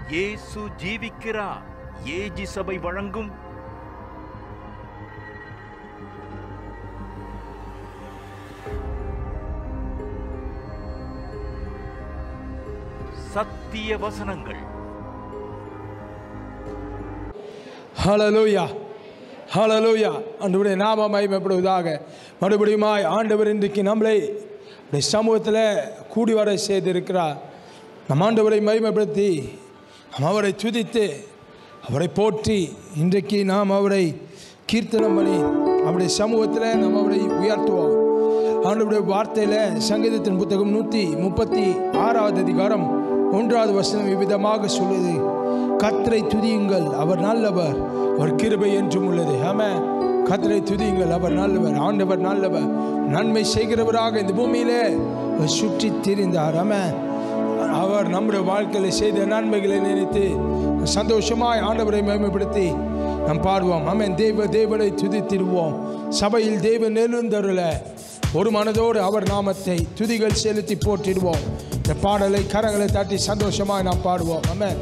இயேசு ஜீவிக்கிறார் ஏஜி சபை வழங்கும் சத்திய வசனங்கள் ஹalleluya ஹalleluya ஆண்டவருடைய நாமம் மகிமைப்படுவதாக மறுபடியுமாய் ஆண்டவர் இன்றைக்கு நம்மளை இப்படி சமூகத்தில் கூடி வர செய்திருக்கிறார் நம் ஆண்டவரை மகிமைப்படுத்தி நாம் அவரை துதித்து அவரை போற்றி இன்றைக்கு நாம் அவரை கீர்த்தனம் பண்ணி அவருடைய சமூகத்தில் நாம் அவரை உயர்த்துவோம் ஆண்டவருடைய வார்த்தையில் சங்கீதத்தின் புத்தகம் நூற்றி முப்பத்தி ஆறாவது அதிகாரம் ஒன்றாவது வசனம் இவ்விதமாக சொல்லுது கத்தரை துதியுங்கள் அவர் நல்லவர் அவர் கிருபை என்றும் உள்ளது ஆமா கத்தரை துதியுங்கள் அவர் நல்லவர் ஆண்டவர் நல்லவர் நன்மை செய்கிறவராக இந்த பூமியிலே அவர் சுற்றி திரிந்தார் ஆமா அவர் நம்முடைய வாழ்க்கையில் செய்த நன்மைகளை நினைத்து சந்தோஷமாய் ஆண்டவரை மேம்படுத்தி நாம் பாடுவோம் ஆமென் தேவ தேவனை துதித்திடுவோம் சபையில் தேவன் எழுந்தருள ஒரு மனதோடு அவர் நாமத்தை துதிகள் செலுத்தி போற்றிடுவோம் இந்த பாடலை கரங்களை தட்டி சந்தோஷமாய் நாம் பாடுவோம் ஆமென்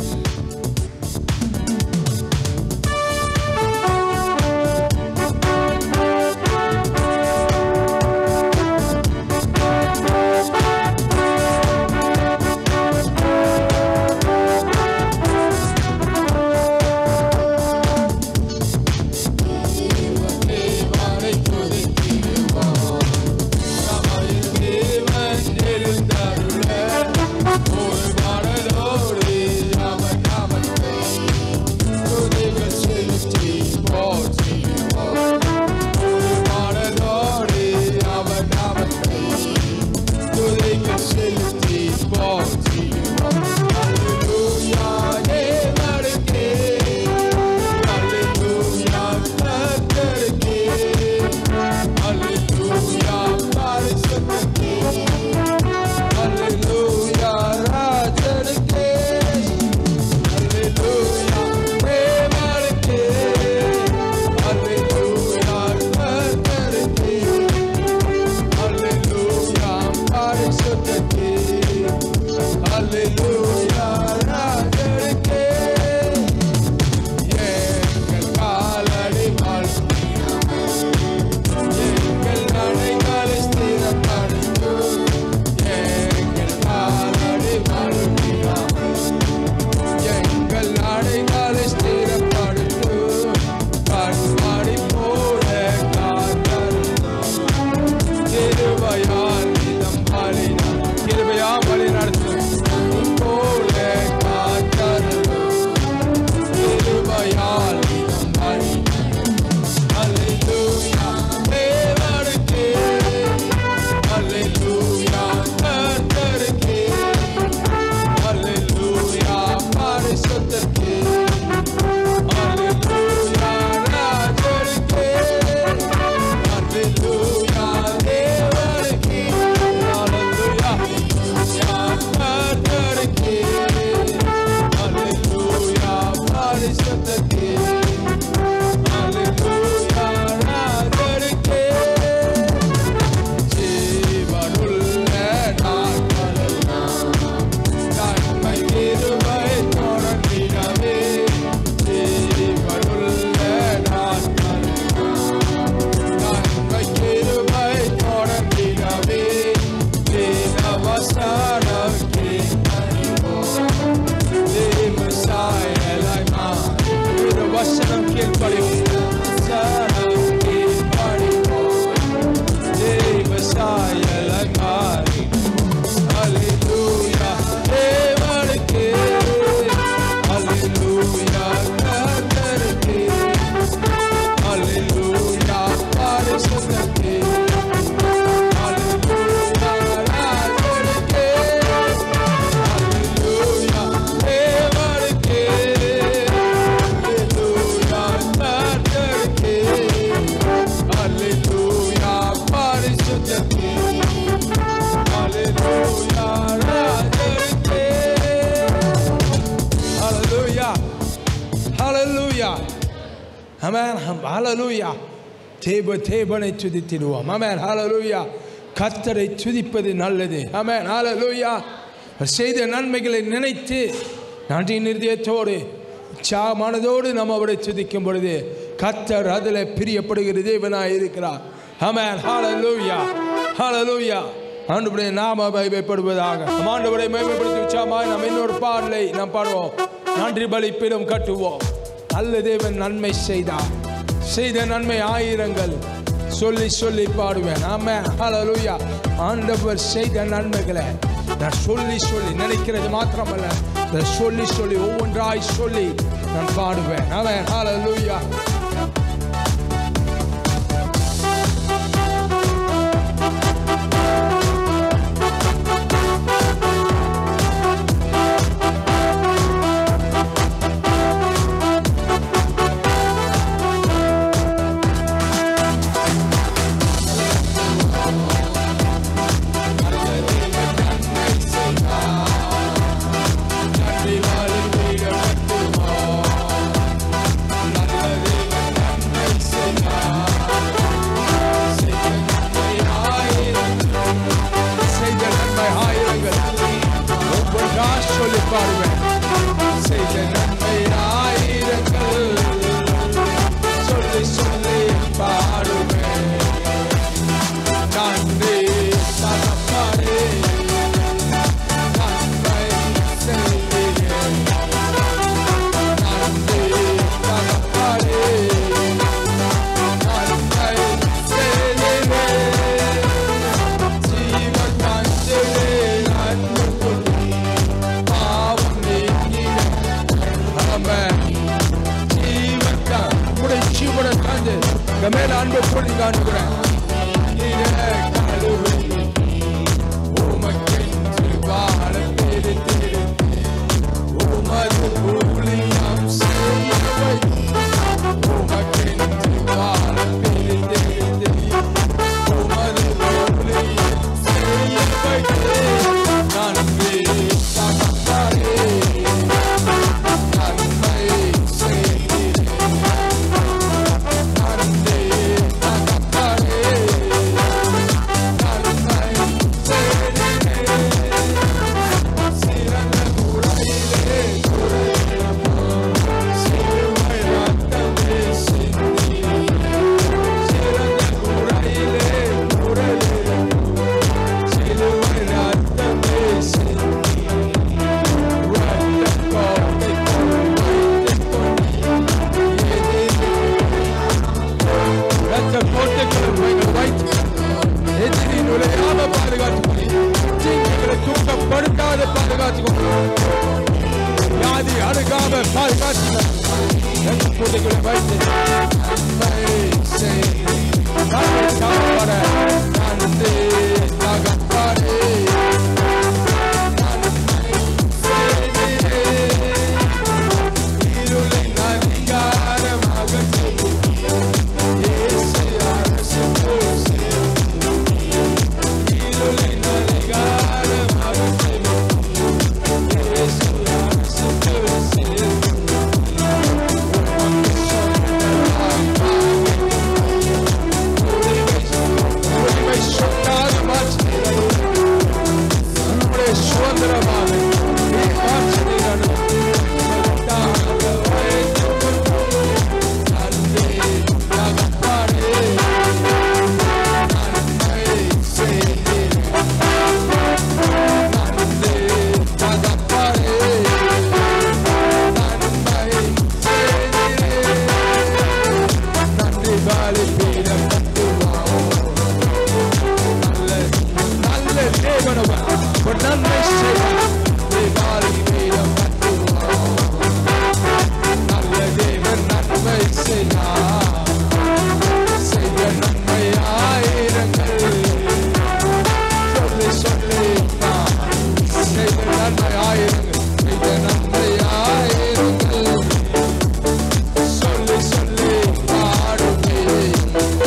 Amen. Hallelujah. தேவ தேவனை துதித்திடுவோம் அமேன் ஹalleluya கத்தரை துதிப்பது நல்லது அமேன் ஹalleluya அவர் செய்த நன்மைகளை நினைத்து நன்றியின் நிறுத்தியத்தோடு உற்சாகமானதோடு நாம் அவரை துதிக்கும் பொழுது கத்தர் அதில் பிரியப்படுகிற தேவனாய் இருக்கிறார் ஆமென் ஹalleluya ஹalleluya ஆண்டவருடைய நாம மகிமைப்படுவதாக நம் ஆண்டவரை மகிமைப்படுத்தி உற்சாகமாய் நாம் இன்னொரு பாடலை நாம் பாடுவோம் நன்றி பலிப்பிடம் கட்டுவோம் நல்ல தேவன் நன்மை செய்தார் செய்த நன்மை ஆயிரங்கள் சொல்லி சொல்லி பாடுவேன் ஆமே ஹalleluya ஆண்டவர் செய்த நன்மைகளை நான் சொல்லி சொல்லி நினைக்கிறது மாத்திரமல்ல அதை சொல்லி சொல்லி ஒவ்வொன்றாய் சொல்லி நான் பாடுவேன் அவன் ஹalleluya நன்றி வாழ்வீர்கள் செய்த நன்மை ஆயிரங்கள் ஒவ்வொன்றா சொல்லி பாடுவேன் செய்த நன்மை ஆயிரங்கள் சொல்லி சொல்லி பாடுவேன் நன்றி தகப்பனே நன்மை செய்தீரே நன்றி தகப்பனே நன்மை செய்தீரே ஜீவன் தந்தீரே நன்மை கொள்ளி பாவம் நீக்கின ஆமென் ஜீவன் தான் உடைய ஜீவனை தந்து இந்த மேல அன்பை சொல்லி காணுகிறேன் நீரே கழுவி உமக்கென்று வாழ பிரித்தீர். உமது ஊழியம் செய்ய வைத்தீர். உமக்கென்று வாழ பிரித்தீர். உமது ஊழியம் செய்ய வைத்தீர். நன்றி தகப்பனே. நன்மை செய்தீரே. நன்றி தகப்பனே. நன்மை செய்தீரே. சிறந்த குறையிலே குறையிலப்போ. சிலுவை ரத்தமே சிந்தியே. சிறந்த குறையிலே குறையிலப்போ. சிலுவை ரத்தமே சிந்தியே. ரத்தக் கோட்டைக்குள் வைத்துக் கொண்டீர். எதிரி ரத்த கோட்டைக்குள் வைகள் வைத்து எதிரி நுழையாம பாதுகாத்துக்கொள்ளி தீங்குகளை தூக்கப்படுத்தாத பாதுகாத்துக்கொள்ளி வியாதி அணுகாம பாதுகாத்து ரத்த கோட்டைக்குள் வைத்து நன்மை செய். நன்மை காப்பர நன்றி தகப்பனே. நன்மை செய்தீரே. இருளின் அதிகாரம் அகற்றி இயேசு அரசுக்கு சேர்த்து. இருளின் அதிகாரம் அகற்றி இயேசு அரசுக்கு சேர்த்து. உமக்கு சொந்தமாய் உரிமை சொல்லாத மாற்றினீர். நம்முடைய சுதந்திரமாக நீ மாற்றினீர் உமக்காக வைத்துக் கொண்டோம். நன்றி தகப்பனே. நன்மை செய்தீர். நன்றி தகப்பனே. நன்மை செய்தீரே. நன்றி பலிபீடம் கட்டுவோம். நல்ல நல்ல தேவனவன் ஒரு நன்மை செய்வார் தேவாலி பீடம் கட்டுவோம் நல்ல தேவன் நன்மை செய்தார் செய்த நன்மை ஆயிரங்கள் சொல்லி சொல்லி நான் செய்த நன்மை ஆயிரங்கள் செய்த நன்மை ஆயிரங்கள் சொல்லி சொல்லி பாடுவேன்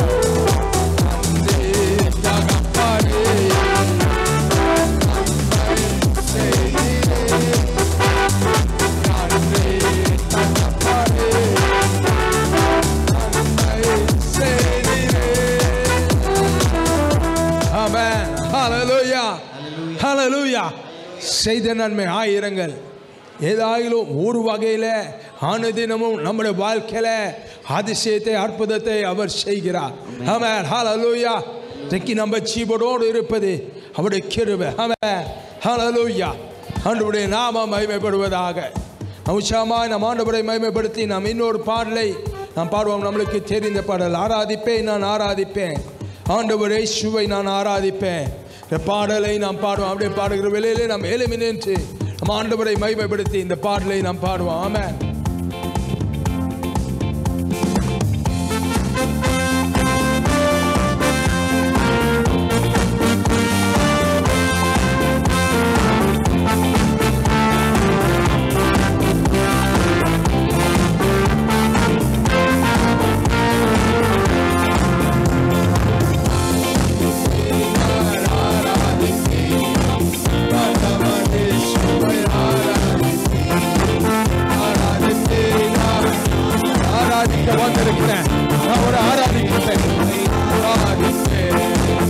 நன்றி தகப்பனே Amen. Hallelujah. Hallelujah. செய்த நன்மை ஆயிரங்கள் ஏதாயிலும் ஒரு வகையில் அனுதினமும் நம்முடைய வாழ்க்கையில் அதிசயத்தை அற்புதத்தை அவர் செய்கிறார் ஆமென் ஹalleluya இன்றைக்கு நம்ம ஜீவனோடு இருப்பது அவருடைய கிருபை ஆமென் ஹalleluya ஆண்டவருடைய நாமம் மகிமைப்படுவதாக உற்சாகமாய் நம் ஆண்டவரை மகிமைப்படுத்தி நாம் இன்னொரு பாடலை நாம் பாடுவோம் நம்மளுக்கு தெரிந்த பாடல் ஆராதிப்பேன் நான் ஆராதிப்பேன் ஆண்டவரே சுவை நான் ஆராதிப்பேன் இந்த பாடலை நாம் பாடுவோம் அப்படியே பாடுகிற வேளையிலே நாம் எளிமை நின்று நம்ம ஆண்டவரை மகிமைப்படுத்தி இந்த பாடலை நாம் பாடுவோம் ஆமென் ஆராதிக்க வந்திருக்கிறேன் நான் ஒரு ஆராதிக்கிறேன் ஆராதிப்பேன்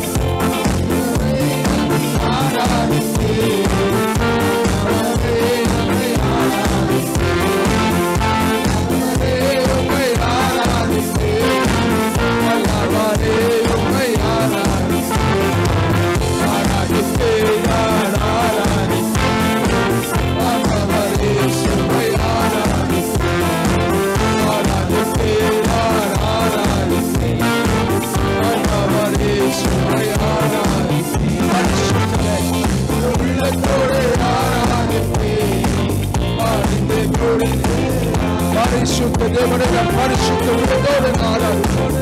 பரிசுத்த தேவனுடைய பரிசுத்த உள்ளதோடு ஆராதிப்பேன்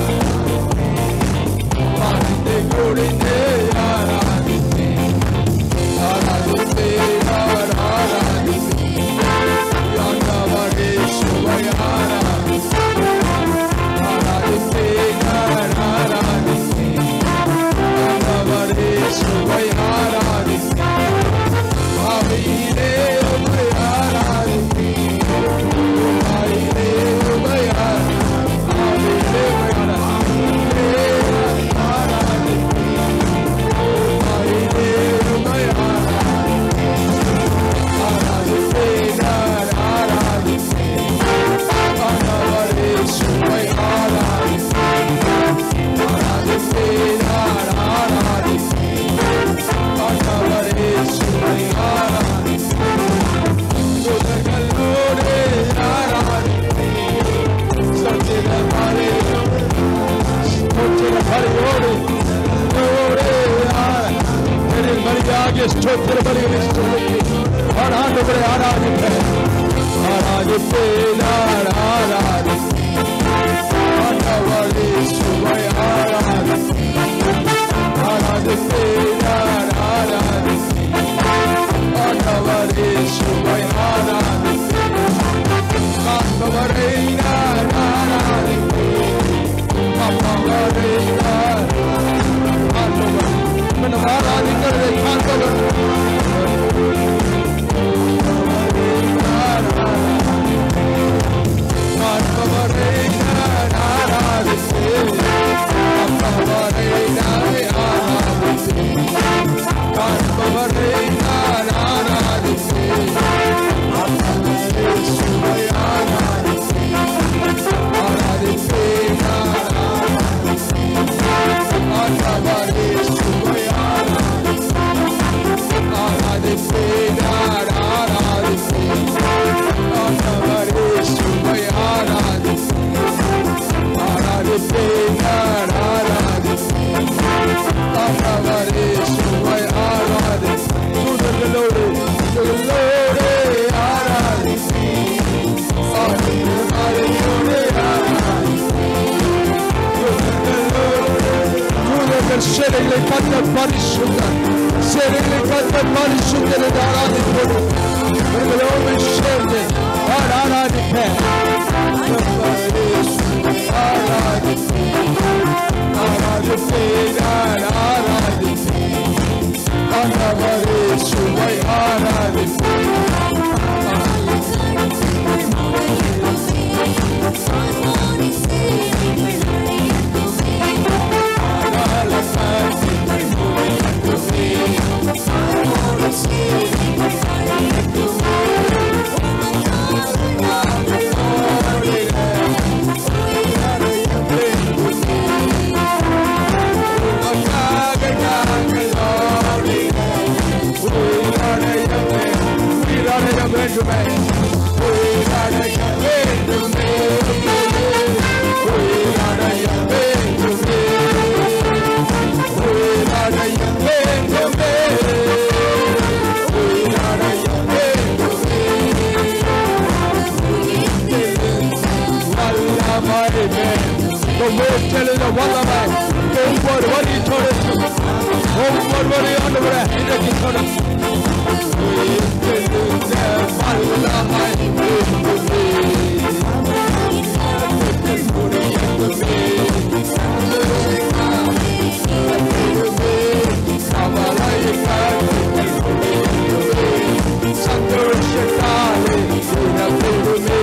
ஆராதித்தே கூடினே ஆராதிப்பேன் ஆராதிப்பேன் ஆராதிப்பேன் ஆண்டவரே சுவை ஆராதிப்பேன் ஆராதிப்பேன் ஆராதிப்பேன் ஆண்டவரே சுவை ஆராதிப்பேன் ஆவியிலே உம்மை ஆராதிப்பேன் ஆவியிலே உம்மை ஆராதிப்பேன் ஆவியிலே உம்மை ஆராதிப்பேன் ஆவியிலே உம்மை ஆராதிப்பேன் ஆராதிப்பேன் ஆண்டவரே சுவை ஆராதிப்பேன் ஆராதிப்பேன் ஆராதிப்பேன் ஆண்டவரே சுவை ஆராதிப்பேன் தூதர்களோடே ஆராதிப்பேன் சத்திர பலியோடு ஸ்தோத்திர பலியோடு ஓடே ஆராதிப்பேன் பலியாகிய ஸ்தோத்திர பலிகளை சொல்லி ஆண்டவரை ஆராதிப்பேன் ஆராதிப்பேன் ஆராதிப்பேன் ஆண்டவரே சுவை ஆராதிப்பேன் ஆராதிப்பேன் ஆராதிப்பேன் ஆண்டவரே சுவை ஆராதிப்பேன் ஆண்டவரை நான் ஆராதிப்பேன் அம்மாவரை நான் ஆண்டவர் இன்னும் ஆராதிக்கிறதை காண்பவர் ஆண்டவரை நான் ஆராதிப்பேன் அம்மாவரை நான் ஆராதிப்பேன் காண்பவரை நான் ஆராதிப்பேன் ஆண்டவரே சுவை ஆராதிப்பேன் ஆராதிப்பேன் ஆண்டவரே சுவை ஆராதிப்பேன் ஆராதிப்பேன் ஆராதிப்பேன் ஆண்டவரே சுவை ஆராதிப்பேன் ஆராதிப்பேன் ஆராதிப்பேன் ஆண்டவரே சுவை ஆராதிப்பேன் தூதர்களோடு தூதர்களோடு ஆராதிப்பேன் ஆராதிப்பேன் ஆராதிப்பேன் தூதர்கள் சிறைகளை கத்த பரிசுத்தர் சிறைகளை கத்த பரிசுத்தரை ஆராதிப்போம் இவர்களோடு சேர்ந்து நான் ஆராதிப்பேன் ஆராதிப்பேன் ஆராதிப்பேன் ஆராதிப்பேன் ஆண்டவரே சுவை ஆராதிப்பேன் Thank you. ஒவ்வொரு வரி தொடர்ச்சி ஒவ்வொரு வரி ஆண்டவரே இன்றைக்கு தொடர்ச்சி உயிர்த்தெழுந்த வல்லமை சந்தோஷத்தாலே உணர்வுமே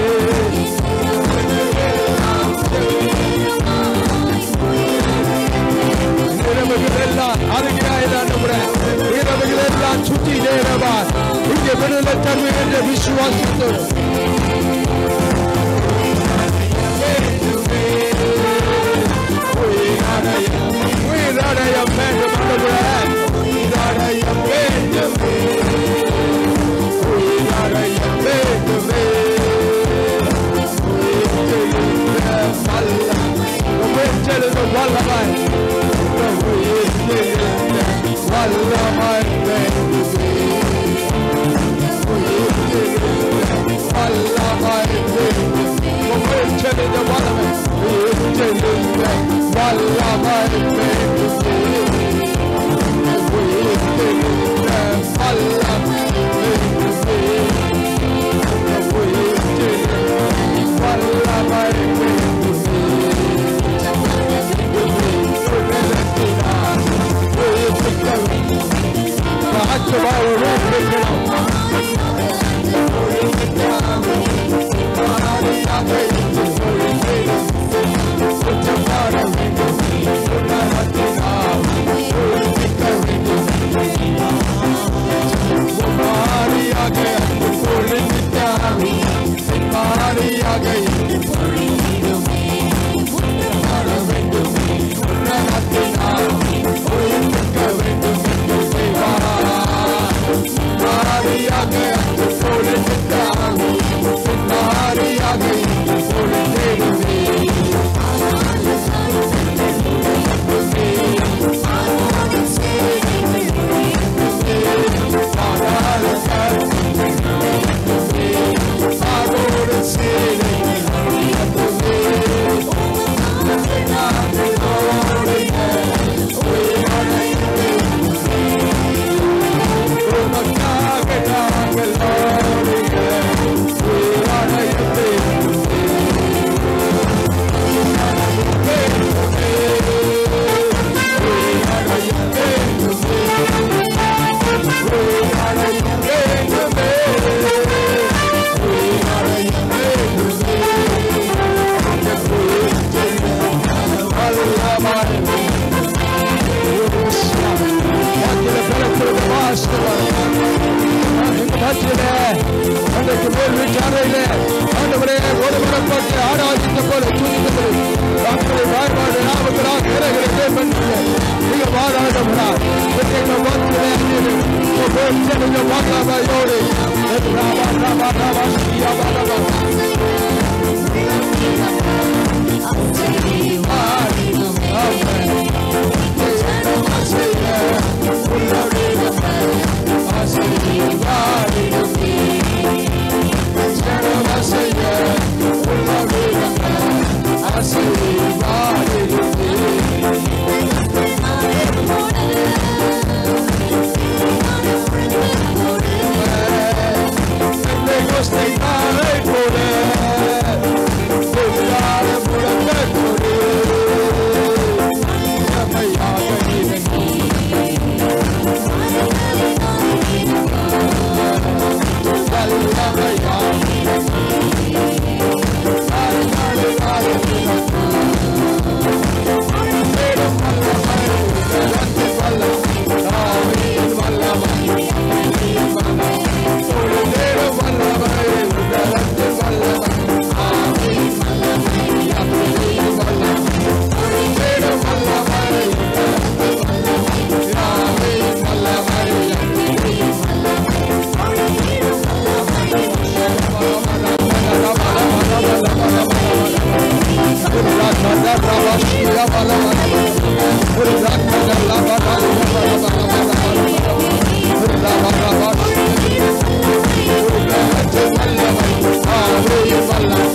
இரவுகளெல்லாம் அருகிறாயிராண்டவரே இரவுகளெல்லாம் சுற்றி நேரவா இங்கே விடுதலை தருகின்ற விசுவாசத்தோடு உயிரடைய வேண்டும் ஆண்டவரே உயிரடைய வேண்டுமே உயிரடைய வேண்டுமே உயிர்த்தெழுந்த வல்லமை உயிர்த்தெழுந்த வல்லமை உயிர்த்தெழுந்த வல்லமை வேண்டுமே உயிர்த்தெழுந்த வல்லமை வேண்டுமே உயிர்த்தெழுந்த வல்லமை உயிர்த்தெழுந்த வல்லமை வேண்டுமே உயிர்த்தெழுந்த வல்லமை வேண்டுமே அன்றைக்கு மேல் வீட்டாரையிலே ஆண்டவரே ஒரு முறைப்பட்டு ஆராதித்த போல துணித்தது டாக்டரை வாய்ப்பாடு நாமக்களாக இறைகளுக்கே பண்ணீங்க நீங்க வாராடவரா எங்கள் வாக்கிலே வாக்காமையோடு ராபா ராபா ராபா ஸ்ரீயாபா ராபா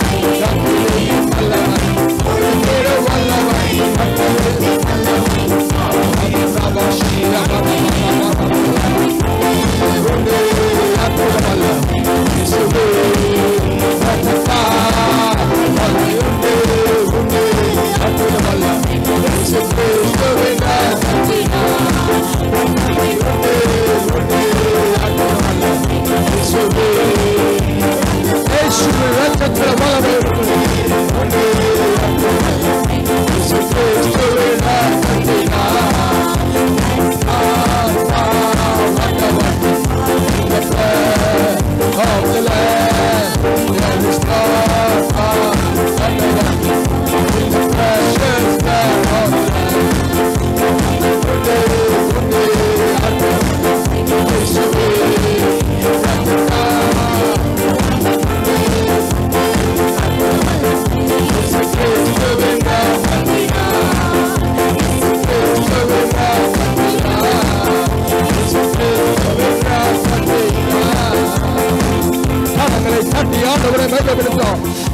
வல்லமை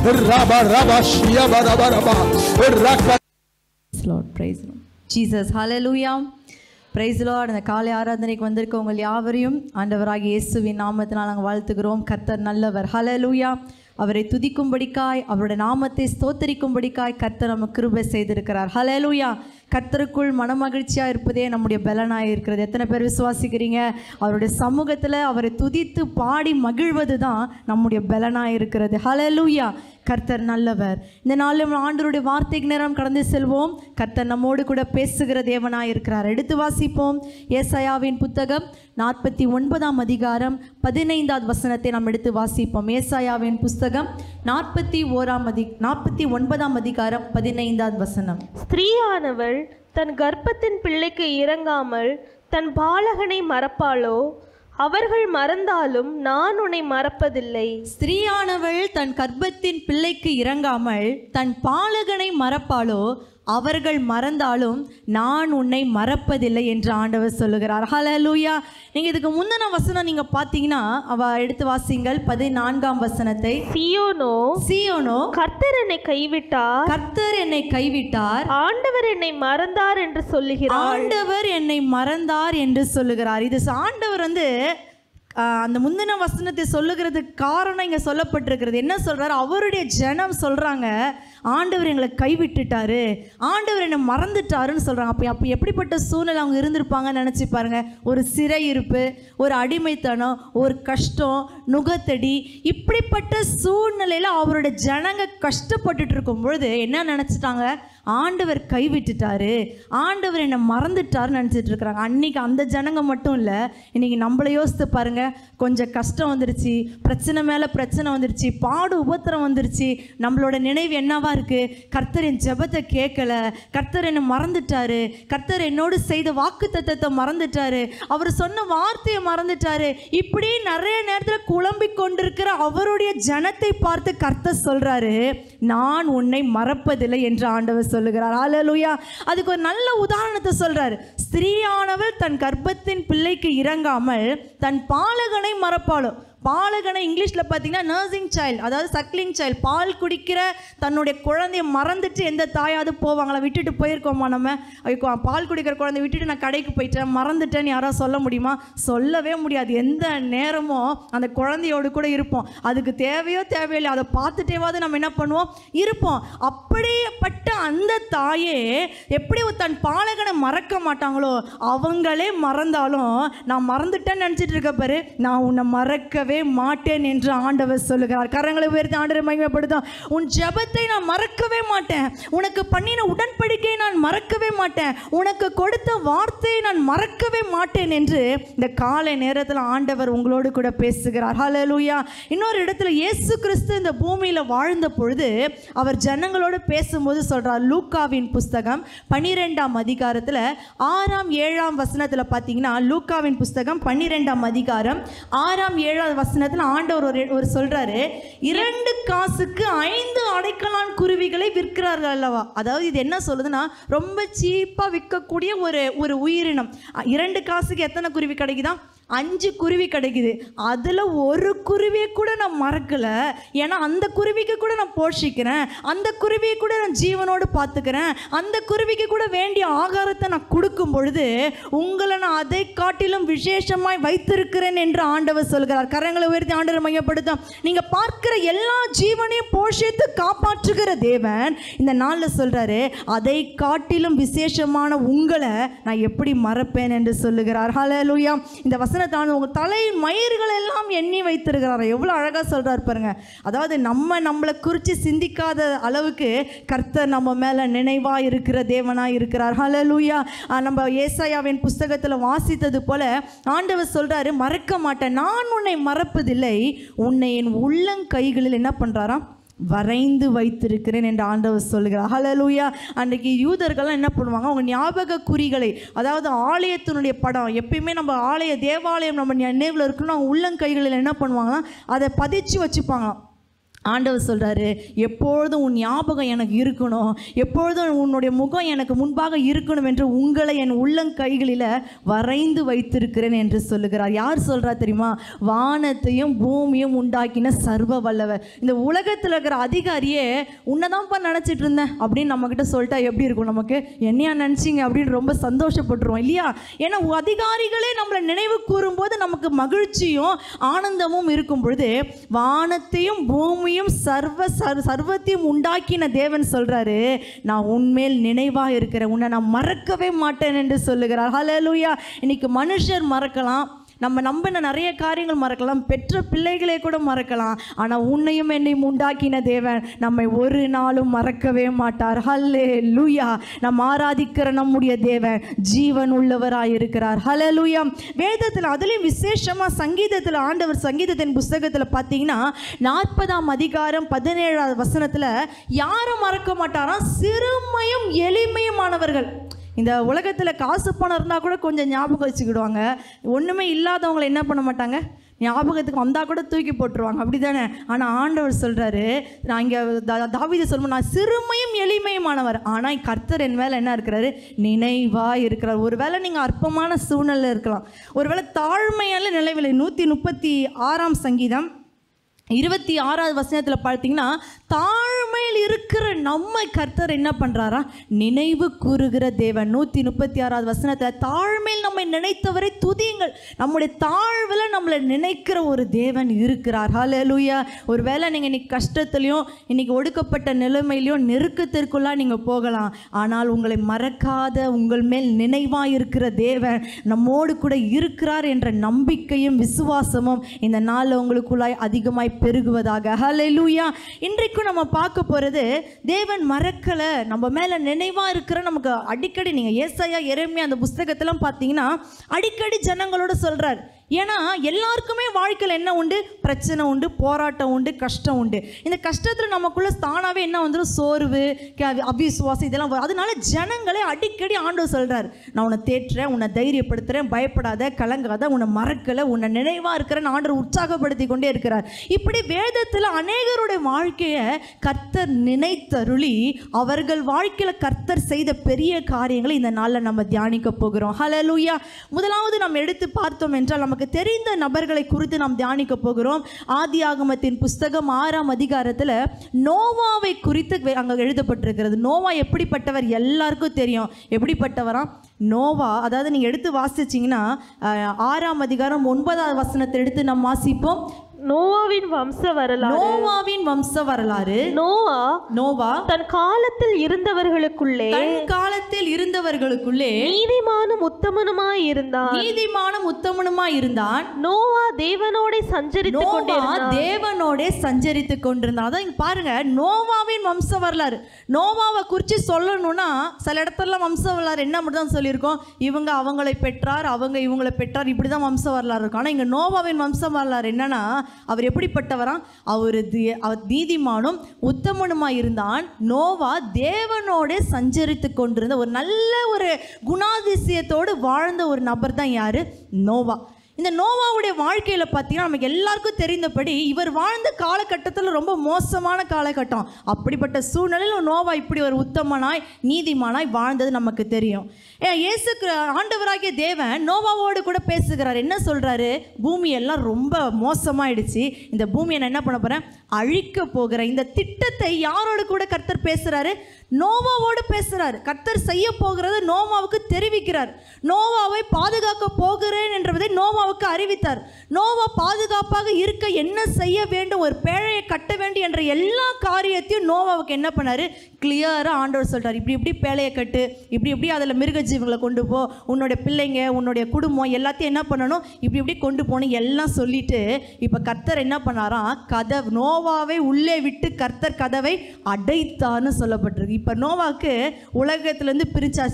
ரபா ரபா ஷியபா ரபா ரபா ரக்க Praise Lord, praise Lord. Jesus, hallelujah. Praise Lord அந்த காலை ஆராதனைக்கு வந்திருக்க உங்கள் யாவரையும் ஆண்டவராகிய இயேசுவின் நாமத்தினால் நாங்கள் வாழ்த்துகிறோம் கர்த்தர் நல்லவர் ஹalleluya அவரை துதிக்கும்படிக்காய் அவருடைய நாமத்தை ஸ்தோத்தரிக்கும்படிக்காய் கர்த்தர் நமக்கு கிருபை செய்திருக்கிறார் ஹalleluya கர்த்தருக்குள் மனமகிழ்ச்சியாக இருப்பதே நம்முடைய பலனாக இருக்கிறது எத்தனை பேர் விசுவாசிக்கிறீங்க அவருடைய சமூகத்தில் அவரை துதித்து பாடி மகிழ்வது தான் நம்முடைய பலனாக இருக்கிறது ஹalleluya கர்த்தர் நல்லவர் இந்த நாளில் ஆண்டவருடைய வார்த்தைக்கு நேரம் கடந்து செல்வோம் கர்த்தர் நம்மோடு கூட பேசுகிற தேவனாய் இருக்கிறார் எடுத்து வாசிப்போம் ஏசாயாவின் புத்தகம் நாற்பத்தி ஒன்பதாம் அதிகாரம் பதினைந்தாவது வசனத்தை நாம் எடுத்து வாசிப்போம் ஏசாயாவின் புஸ்தகம் நாற்பத்தி ஓராம் அதி நாற்பத்தி ஒன்பதாம் அதிகாரம் பதினைந்தாவது வசனம் ஸ்திரீயானவள் தன் கர்ப்பத்தின் பிள்ளைக்கு இறங்காமல் தன் பாலகனை மறப்பாளோ அவர்கள் மறந்தாலும் நான் உன்னை மறப்பதில்லை ஸ்திரீயானவள் தன் கர்ப்பத்தின் பிள்ளைக்கு இறங்காமல் தன் பாலகனை மறப்பாளோ அவர்கள் மறந்தாலும் நான் உன்னை மறப்பதில்லை என்று ஆண்டவர் சொல்லுகிறார் ஹalleluya நீங்க இதுக்கு முந்தின வசனம் நீங்க பார்த்தீங்கன்னா அவ எடுத்து வாசிங்கள் பதினான்காம் வசனத்தை சியோனோ சீயோனோ கர்த்தர் என்னை கைவிட்டார் கர்த்தர் என்னை கைவிட்டார் ஆண்டவர் என்னை மறந்தார் என்று சொல்லுகிறார் ஆண்டவர் என்னை மறந்தார் என்று சொல்லுகிறார் இது ஆண்டவர் வந்து ஆஹ், அந்த முந்தின வசனத்தை சொல்லுகிறதுக்கு காரணம் இங்கே சொல்லப்பட்டிருக்கிறது என்ன சொல்றாரு அவருடைய ஜனம் சொல்றாங்க ஆண்டவர் எங்களை கைவிட்டுட்டாரு ஆண்டவர் என்னை மறந்துட்டாருன்னு சொல்றாங்க அப்போ அப்போ எப்படிப்பட்ட சூழ்நிலை அவங்க இருந்திருப்பாங்கன்னு நினச்சி பாருங்க ஒரு சிறை இருப்பு ஒரு அடிமைத்தனம் ஒரு கஷ்டம் நுகத்தடி இப்படிப்பட்ட சூழ்நிலையில் அவருடைய ஜனங்க கஷ்டப்பட்டுட்டு இருக்கும் பொழுது என்ன நினச்சிட்டாங்க ஆண்டவர் கைவிட்டுட்டாரு ஆண்டவர் என்னை மறந்துட்டாருன்னு நினச்சிட்டு இருக்கிறாங்க அன்னைக்கு அந்த ஜனங்க மட்டும் இல்லை இன்னைக்கு நம்மளை யோசித்து பாருங்க கொஞ்சம் கஷ்டம் வந்துருச்சு பிரச்சனை மேலே பிரச்சனை வந்துருச்சு பாடு உபத்திரம் வந்துருச்சு நம்மளோட நினைவு என்னவா இருக்கு கர்த்தர் என் ஜெபத்தை கேட்கல கர்த்தர் என்னை மறந்துட்டாரு கர்த்தர் என்னோடு செய்த வாக்கு தத்தத்தை மறந்துட்டாரு அவர் சொன்ன வார்த்தையை மறந்துட்டாரு இப்படி நிறைய நேரத்தில் குழம்பிக் கொண்டிருக்கிற அவருடைய ஜனத்தை பார்த்து கர்த்தர் சொல்றாரு நான் உன்னை மறப்பதில்லை என்று ஆண்டவர் சொல்லுகிறார் ஹalleluya அதுக்கு ஒரு நல்ல உதாரணத்தை சொல்றாரு ஸ்திரீயானவள் தன் கர்ப்பத்தின் பிள்ளைக்கு இறங்காமல் தன் பாலகனை மறப்பாளோ பாலகனை இங்கிலீஷில் பார்த்தீங்கன்னா நர்சிங் சைல்டு அதாவது சக்லிங் சைல்டு பால் குடிக்கிற தன்னுடைய குழந்தைய மறந்துட்டு எந்த தாயாவது போவாங்களா விட்டுட்டு போயிருக்கோமா நம்ம ஐயோ, பால் குடிக்கிற குழந்தைய விட்டுட்டு நான் கடைக்கு போயிட்டேன் மறந்துட்டேன்னு யாராவது சொல்ல முடியுமா சொல்லவே முடியாது எந்த நேரமும் அந்த குழந்தையோடு கூட இருப்போம் அதுக்கு தேவையோ தேவையில்லை அதை பார்த்துட்டேவாது நம்ம என்ன பண்ணுவோம் இருப்போம் அப்படிப்பட்ட அந்த தாயே எப்படி ஒரு தன் பாலகனை மறக்க மாட்டாங்களோ அவங்களே மறந்தாலும் நான் மறந்துட்டேன்னு நினச்சிட்டு இருக்க பாரு நான் உன்னை மறக்கவே மாட்டேன் என்று ஆண்டவர் சொல்லுகிறார் கரங்களை உயர்த்தி ஆண்டவர் மகிமைப்படுத்தும் உன் ஜெபத்தை நான் மறக்கவே மாட்டேன் உனக்கு பண்ணின உடன்படிக்கையை நான் மறக்கவே மாட்டேன் உனக்கு கொடுத்த வார்த்தையை நான் மறக்கவே மாட்டேன் என்று இந்த காலை நேரத்தில் ஆண்டவர் உங்களோடு கூட பேசுகிறார் ஹalleluya இன்னொரு இடத்துல இயேசு கிறிஸ்து இந்த பூமியில் வாழ்ந்த பொழுது அவர் ஜனங்களோடு பேசும்போது சொல்றார் லூக்காவின் புஸ்தகம் பன்னிரெண்டாம் அதிகாரத்தில் ஆறாம் ஏழாம் வசனத்தில் பார்த்தீங்கன்னா லூக்காவின் புஸ்தகம் பன்னிரெண்டாம் அதிகாரம் ஆறாம் ஏழாம் வசனத்தில் ஆண்டவர் ஒரு ஒரு சொல்றாரு இரண்டு காசுக்கு ஐந்து அடைக்கலான் குருவிகளை விற்கிறார்கள் அல்லவா அதாவது இது என்ன சொல்லுதுன்னா ரொம்ப சீப்பாக விற்கக்கூடிய ஒரு ஒரு உயிரினம் அ, இரண்டு காசுக்கு எத்தனை குருவி கிடைக்குதா அஞ்சு குருவி கிடைக்குது அதில் ஒரு குருவியை கூட நான் மறக்கல ஏன்னா அந்த குருவிக்கு கூட நான் போஷிக்கிறேன் அந்த குருவியை கூட நான் ஜீவனோடு பார்த்துக்கிறேன் அந்த குருவிக்கு கூட வேண்டிய ஆகாரத்தை நான் கொடுக்கும் பொழுது உங்களை நான் அதை காட்டிலும் விசேஷமாய் வைத்திருக்கிறேன் என்று ஆண்டவர் சொல்கிறார் கரங்களை உயர்த்தி ஆண்டவர் மையப்படுத்தும் நீங்கள் பார்க்கிற எல்லா ஜீவனையும் போஷித்து காப்பாற்றுகிற தேவன் இந்த நாளில் சொல்கிறாரு அதை காட்டிலும் விசேஷமான உங்களை நான் எப்படி மறப்பேன் என்று சொல்லுகிறார் ஹalleluya இந்த வசனத்தான உங்கள் தலை மயிர்கள் எல்லாம் எண்ணி வைத்திருக்கிறார் எவ்வளோ அழகாக சொல்கிறார் பாருங்க அதாவது நம்ம நம்மளை குறித்து சிந்திக்காத அளவுக்கு கர்த்தர் நம்ம மேலே நினைவாக இருக்கிற தேவனாக இருக்கிறார் ஹalleluya ஆ, நம்ம ஏசாயாவின் புஸ்தகத்தில் வாசித்தது போல ஆண்டவர் சொல்கிறாரு மறக்க மாட்டேன் நான் உன்னை மறப்பதில்லை உன்னை என் உள்ளங்கைகளில் என்ன பண்ணுறாராம் வரைந்து வைத்திருக்கிறேன் என்று ஆண்டவர் சொல்லுகிறார் ஹalleluya அன்றைக்கி யூதர்கள்லாம் என்ன பண்ணுவாங்க அவங்க ஞாபக குறிகளை அதாவது ஆலயத்தினுடைய படம் எப்பயுமே நம்ம ஆலய தேவாலயம் நம்ம நினைவில் இருக்குன்னு அவங்க உள்ளங்கைகளில் என்ன பண்ணுவாங்கன்னா அதை பதிச்சு வச்சுப்பாங்களாம் ஆண்டவர் சொல்கிறாரு எப்பொழுதும் உன் ஞாபகம் எனக்கு இருக்கணும் எப்பொழுதும் உன்னுடைய முகம் எனக்கு முன்பாக இருக்கணும் என்று உங்களை என் உள்ளங்கைகளில் வரைந்து வைத்திருக்கிறேன் என்று சொல்லுகிறார் யார் சொல்கிறா தெரியுமா வானத்தையும் பூமியும் உண்டாக்கின சர்வ வல்லவர் இந்த உலகத்தில் இருக்கிற அதிகாரியே உன்னதான்ப்பா நினச்சிட்டு இருந்தேன் அப்படின்னு நம்மக்கிட்ட சொல்லிட்டா எப்படி இருக்கும் நமக்கு என்னையா நினச்சிங்க அப்படின்னு ரொம்ப சந்தோஷப்பட்டுருவோம் இல்லையா ஏன்னா அதிகாரிகளே நம்மளை நினைவு கூறும்போது நமக்கு மகிழ்ச்சியும் ஆனந்தமும் இருக்கும் பொழுது வானத்தையும் பூமியும் சர்வ சர் சர்வத்தையும் உண்டாக்கின தேவன் சொல்றாரு நான் உன்மேல் நினைவா இருக்கிறேன் உன்னை நான் மறக்கவே மாட்டேன் என்று சொல்லுகிறார் ஹalleluya இன்னைக்கு மனுஷர் மறக்கலாம் நம்ம நம்பின நிறைய காரியங்கள் மறக்கலாம் பெற்ற பிள்ளைகளை கூட மறக்கலாம் ஆனால் உன்னையும் என்னையும் உண்டாக்கின தேவன் நம்மை ஒரு நாளும் மறக்கவே மாட்டார் ஹல்லே லூயா நம்ம ஆராதிக்கிற நம்முடைய தேவன் ஜீவன் உள்ளவராய் இருக்கிறார் ஹலே லூயா வேதத்தில் அதுலேயும் விசேஷமாக சங்கீதத்தில் ஆண்டவர் சங்கீதத்தின் புஸ்தகத்தில் பார்த்தீங்கன்னா நாற்பதாம் அதிகாரம் பதினேழாவது வசனத்தில் யாரும் மறக்க மாட்டாராம் சிறுமையும் எளிமையுமானவர்கள் இந்த உலகத்தில் காசு பணம் இருந்தால் கூட கொஞ்சம் ஞாபகம் வச்சுக்கிடுவாங்க ஒன்றுமே இல்லாதவங்களை என்ன பண்ண மாட்டாங்க ஞாபகத்துக்கு வந்தால் கூட தூக்கி போட்டுருவாங்க அப்படி தானே ஆனால் ஆண்டவர் சொல்கிறாரு நான் இங்கே தாவித சொல்லுவோம் நான் சிறுமையும் எளிமையுமானவர் ஆனால் கர்த்தர் என் வேலை என்ன இருக்கிறாரு நினைவாக இருக்கிறார் ஒருவேளை நீங்கள் அற்பமான சூழ்நிலை இருக்கலாம் ஒருவேளை தாழ்மையால நிலைவில்லை நூற்றி முப்பத்தி ஆறாம் சங்கீதம் இருபத்தி ஆறாவது வசனத்தில் பார்த்தீங்கன்னா தாழ்மையில் இருக்கிற நம்ம கர்த்தர் என்ன பண்ணுறாரா நினைவு கூறுகிற தேவன் நூற்றி முப்பத்தி ஆறாவது வசனத்தில் தாழ்மையில் நம்மை நினைத்தவரை துதியுங்கள் நம்முடைய தாழ்வில் நம்மளை நினைக்கிற ஒரு தேவன் இருக்கிறார் ஹalleluya ஒருவேளை நீங்கள் இன்னைக்கு கஷ்டத்துலையும் இன்னைக்கு ஒடுக்கப்பட்ட நிலைமையிலையும் நெருக்கத்திற்குள்ளாக நீங்கள் போகலாம் ஆனால் உங்களை மறக்காத உங்கள் மேல் நினைவாக இருக்கிற தேவன் நம்மோடு கூட இருக்கிறார் என்ற நம்பிக்கையும் விசுவாசமும் இந்த நாளில் உங்களுக்குள்ளாய் அதிகமாய் பெருகுவதாக ஹalleluya இன்றைக்கும் நம்ம பார்க்க போகிறது தேவன் மறக்கலை நம்ம மேலே நினைவாக இருக்கிற நமக்கு அடிக்கடி நீங்கள் ஏசாயா எரேமியா அந்த புஸ்தகத்தெல்லாம் பார்த்தீங்கன்னா அடிக்கடி ஜனங்களோட சொல்கிறார் ஏன்னா எல்லாருக்குமே வாழ்க்கையில் என்ன உண்டு பிரச்சனை உண்டு போராட்டம் உண்டு கஷ்டம் உண்டு இந்த கஷ்டத்தில் நமக்குள்ள தானாகவே என்ன வந்துடும் சோர்வு க- அவிசுவாசம் இதெல்லாம் வரும் அதனால ஜனங்களே அடிக்கடி ஆண்டவர் சொல்கிறார் நான் உன்னை தேற்றுறேன் உன்னை தைரியப்படுத்துகிறேன் பயப்படாத கலங்காத உன்னை மறக்கலை உன்னை நினைவாக இருக்கிறேன்னு ஆண்டவர் உற்சாகப்படுத்தி கொண்டே இருக்கிறார் இப்படி வேதத்தில் அநேகருடைய வாழ்க்கையை கர்த்தர் நினைத்தருளி அவர்கள் வாழ்க்கையில் கர்த்தர் செய்த பெரிய காரியங்களை இந்த நாளில் நம்ம தியானிக்க போகிறோம் ஹalleluya முதலாவது நாம் எடுத்து பார்த்தோம் என்றால் நமக்கு தெரிந்த நபர்களை குறித்து நாம் தியானிக்க போகிறோம் ஆதியாகமத்தின் புஸ்தகம் ஆறாம் அதிகாரத்தில் நோவாவை குறித்து வே- அங்கே எழுதப்பட்டிருக்கிறது நோவா எப்படிப்பட்டவர் எல்லாருக்கும் தெரியும் எப்படிப்பட்டவரா நோவா அதாவது நீங்கள் எடுத்து வாசிச்சிங்கன்னா அஹ், ஆறாம் அதிகாரம் ஒன்பதாவது வசனத்தை எடுத்து நாம் வாசிப்போம் நோவாவின் வம்ச வரலாறு நோவாவின் வம்ச வரலாறு நோவா நோவா தன் காலத்தில் இருந்தவர்களுக்குள்ளே தன் காலத்தில் இருந்தவர்களுக்குள்ளே நீதிமானும் உத்தமனுமாய் இருந்தான் நீதிமானும் உத்தமனுமாய் இருந்தான் நோவா தேவனோடே சஞ்சரித்துக் நோவா கொண்டிருந்தான் தேவனோடே சஞ்சரித்து கொண்டிருந்தான் அதான் இங்க பாருங்க நோவாவின் வம்ச வரலாறு நோவாவை குறித்து சொல்லணும்னா சில இடத்துல வம்ச வரலாறு என்ன மட்டும் தான் சொல்லியிருக்கோம் இவங்க அவங்களை பெற்றார் அவங்க இவங்களை பெற்றார் இப்படி தான் வம்ச வரலாறு இருக்கும் ஆனால் இங்கே நோவாவின் வம்ச வரலாறு என்னன்னா அவர் எப்படிப்பட்டவராம் அவர் தி- அவர் நீதிமானும் உத்தமனுமாய் இருந்தான் நோவா தேவனோடே சஞ்சரித்து கொண்டிருந்த ஒரு நல்ல ஒரு குணாதிசயத்தோடு வாழ்ந்த ஒரு நபர் தான் யாரு நோவா இந்த நோவாவுடைய வாழ்க்கையில் பார்த்தீங்கன்னா நமக்கு எல்லாருக்கும் தெரிந்தபடி இவர் வாழ்ந்த காலகட்டத்தில் ரொம்ப மோசமான காலகட்டம் அப்படிப்பட்ட சூழ்நிலையில் நோவா இப்படி ஒரு உத்தமனாய் நீதிமானாய் வாழ்ந்தது நமக்கு தெரியும் ஏன் இயேசு கிற- ஆண்டவராகிய தேவன் நோவாவோடு கூட பேசுகிறார் என்ன சொல்கிறாரு பூமி எல்லாம் ரொம்ப மோசமாயிடுச்சு இந்த பூமியை நான் என்ன பண்ண போகிறேன் அழிக்க போகிறேன் இந்த திட்டத்தை யாரோடு கூட கர்த்தர் பேசுகிறாரு நோவாவோடு பேசுகிறார் கர்த்தர் செய்ய போகிறது நோவாவுக்கு தெரிவிக்கிறார் நோவாவை பாதுகாக்க போகிறேன் என்றதை நோவாவுக்கு அறிவித்தார் நோவா பாதுகாப்பாக இருக்க என்ன செய்ய வேண்டும் ஒரு பேழையை கட்ட வேண்டும் என்ற எல்லா காரியத்தையும் நோவாவுக்கு என்ன பண்ணாரு கிளியராக ஆண்டவர் சொல்றார் இப்படி இப்படி பேழையை கட்டு இப்படி இப்படி அதில் மிருக ஜீவங்களை கொண்டு போ உன்னுடைய பிள்ளைங்க உன்னுடைய குடும்பம் எல்லாத்தையும் என்ன பண்ணணும் இப்படி இப்படி கொண்டு போகணும் எல்லாம் சொல்லிட்டு இப்போ கர்த்தர் என்ன பண்ணாராம் கதவு நோவாவை உள்ளே விட்டு கர்த்தர் கதவை அடைத்தான்னு சொல்லப்பட்டிருக்கு இப்போ நோவாக்கு உலகத்துலேருந்து பிரிச்சாச்சு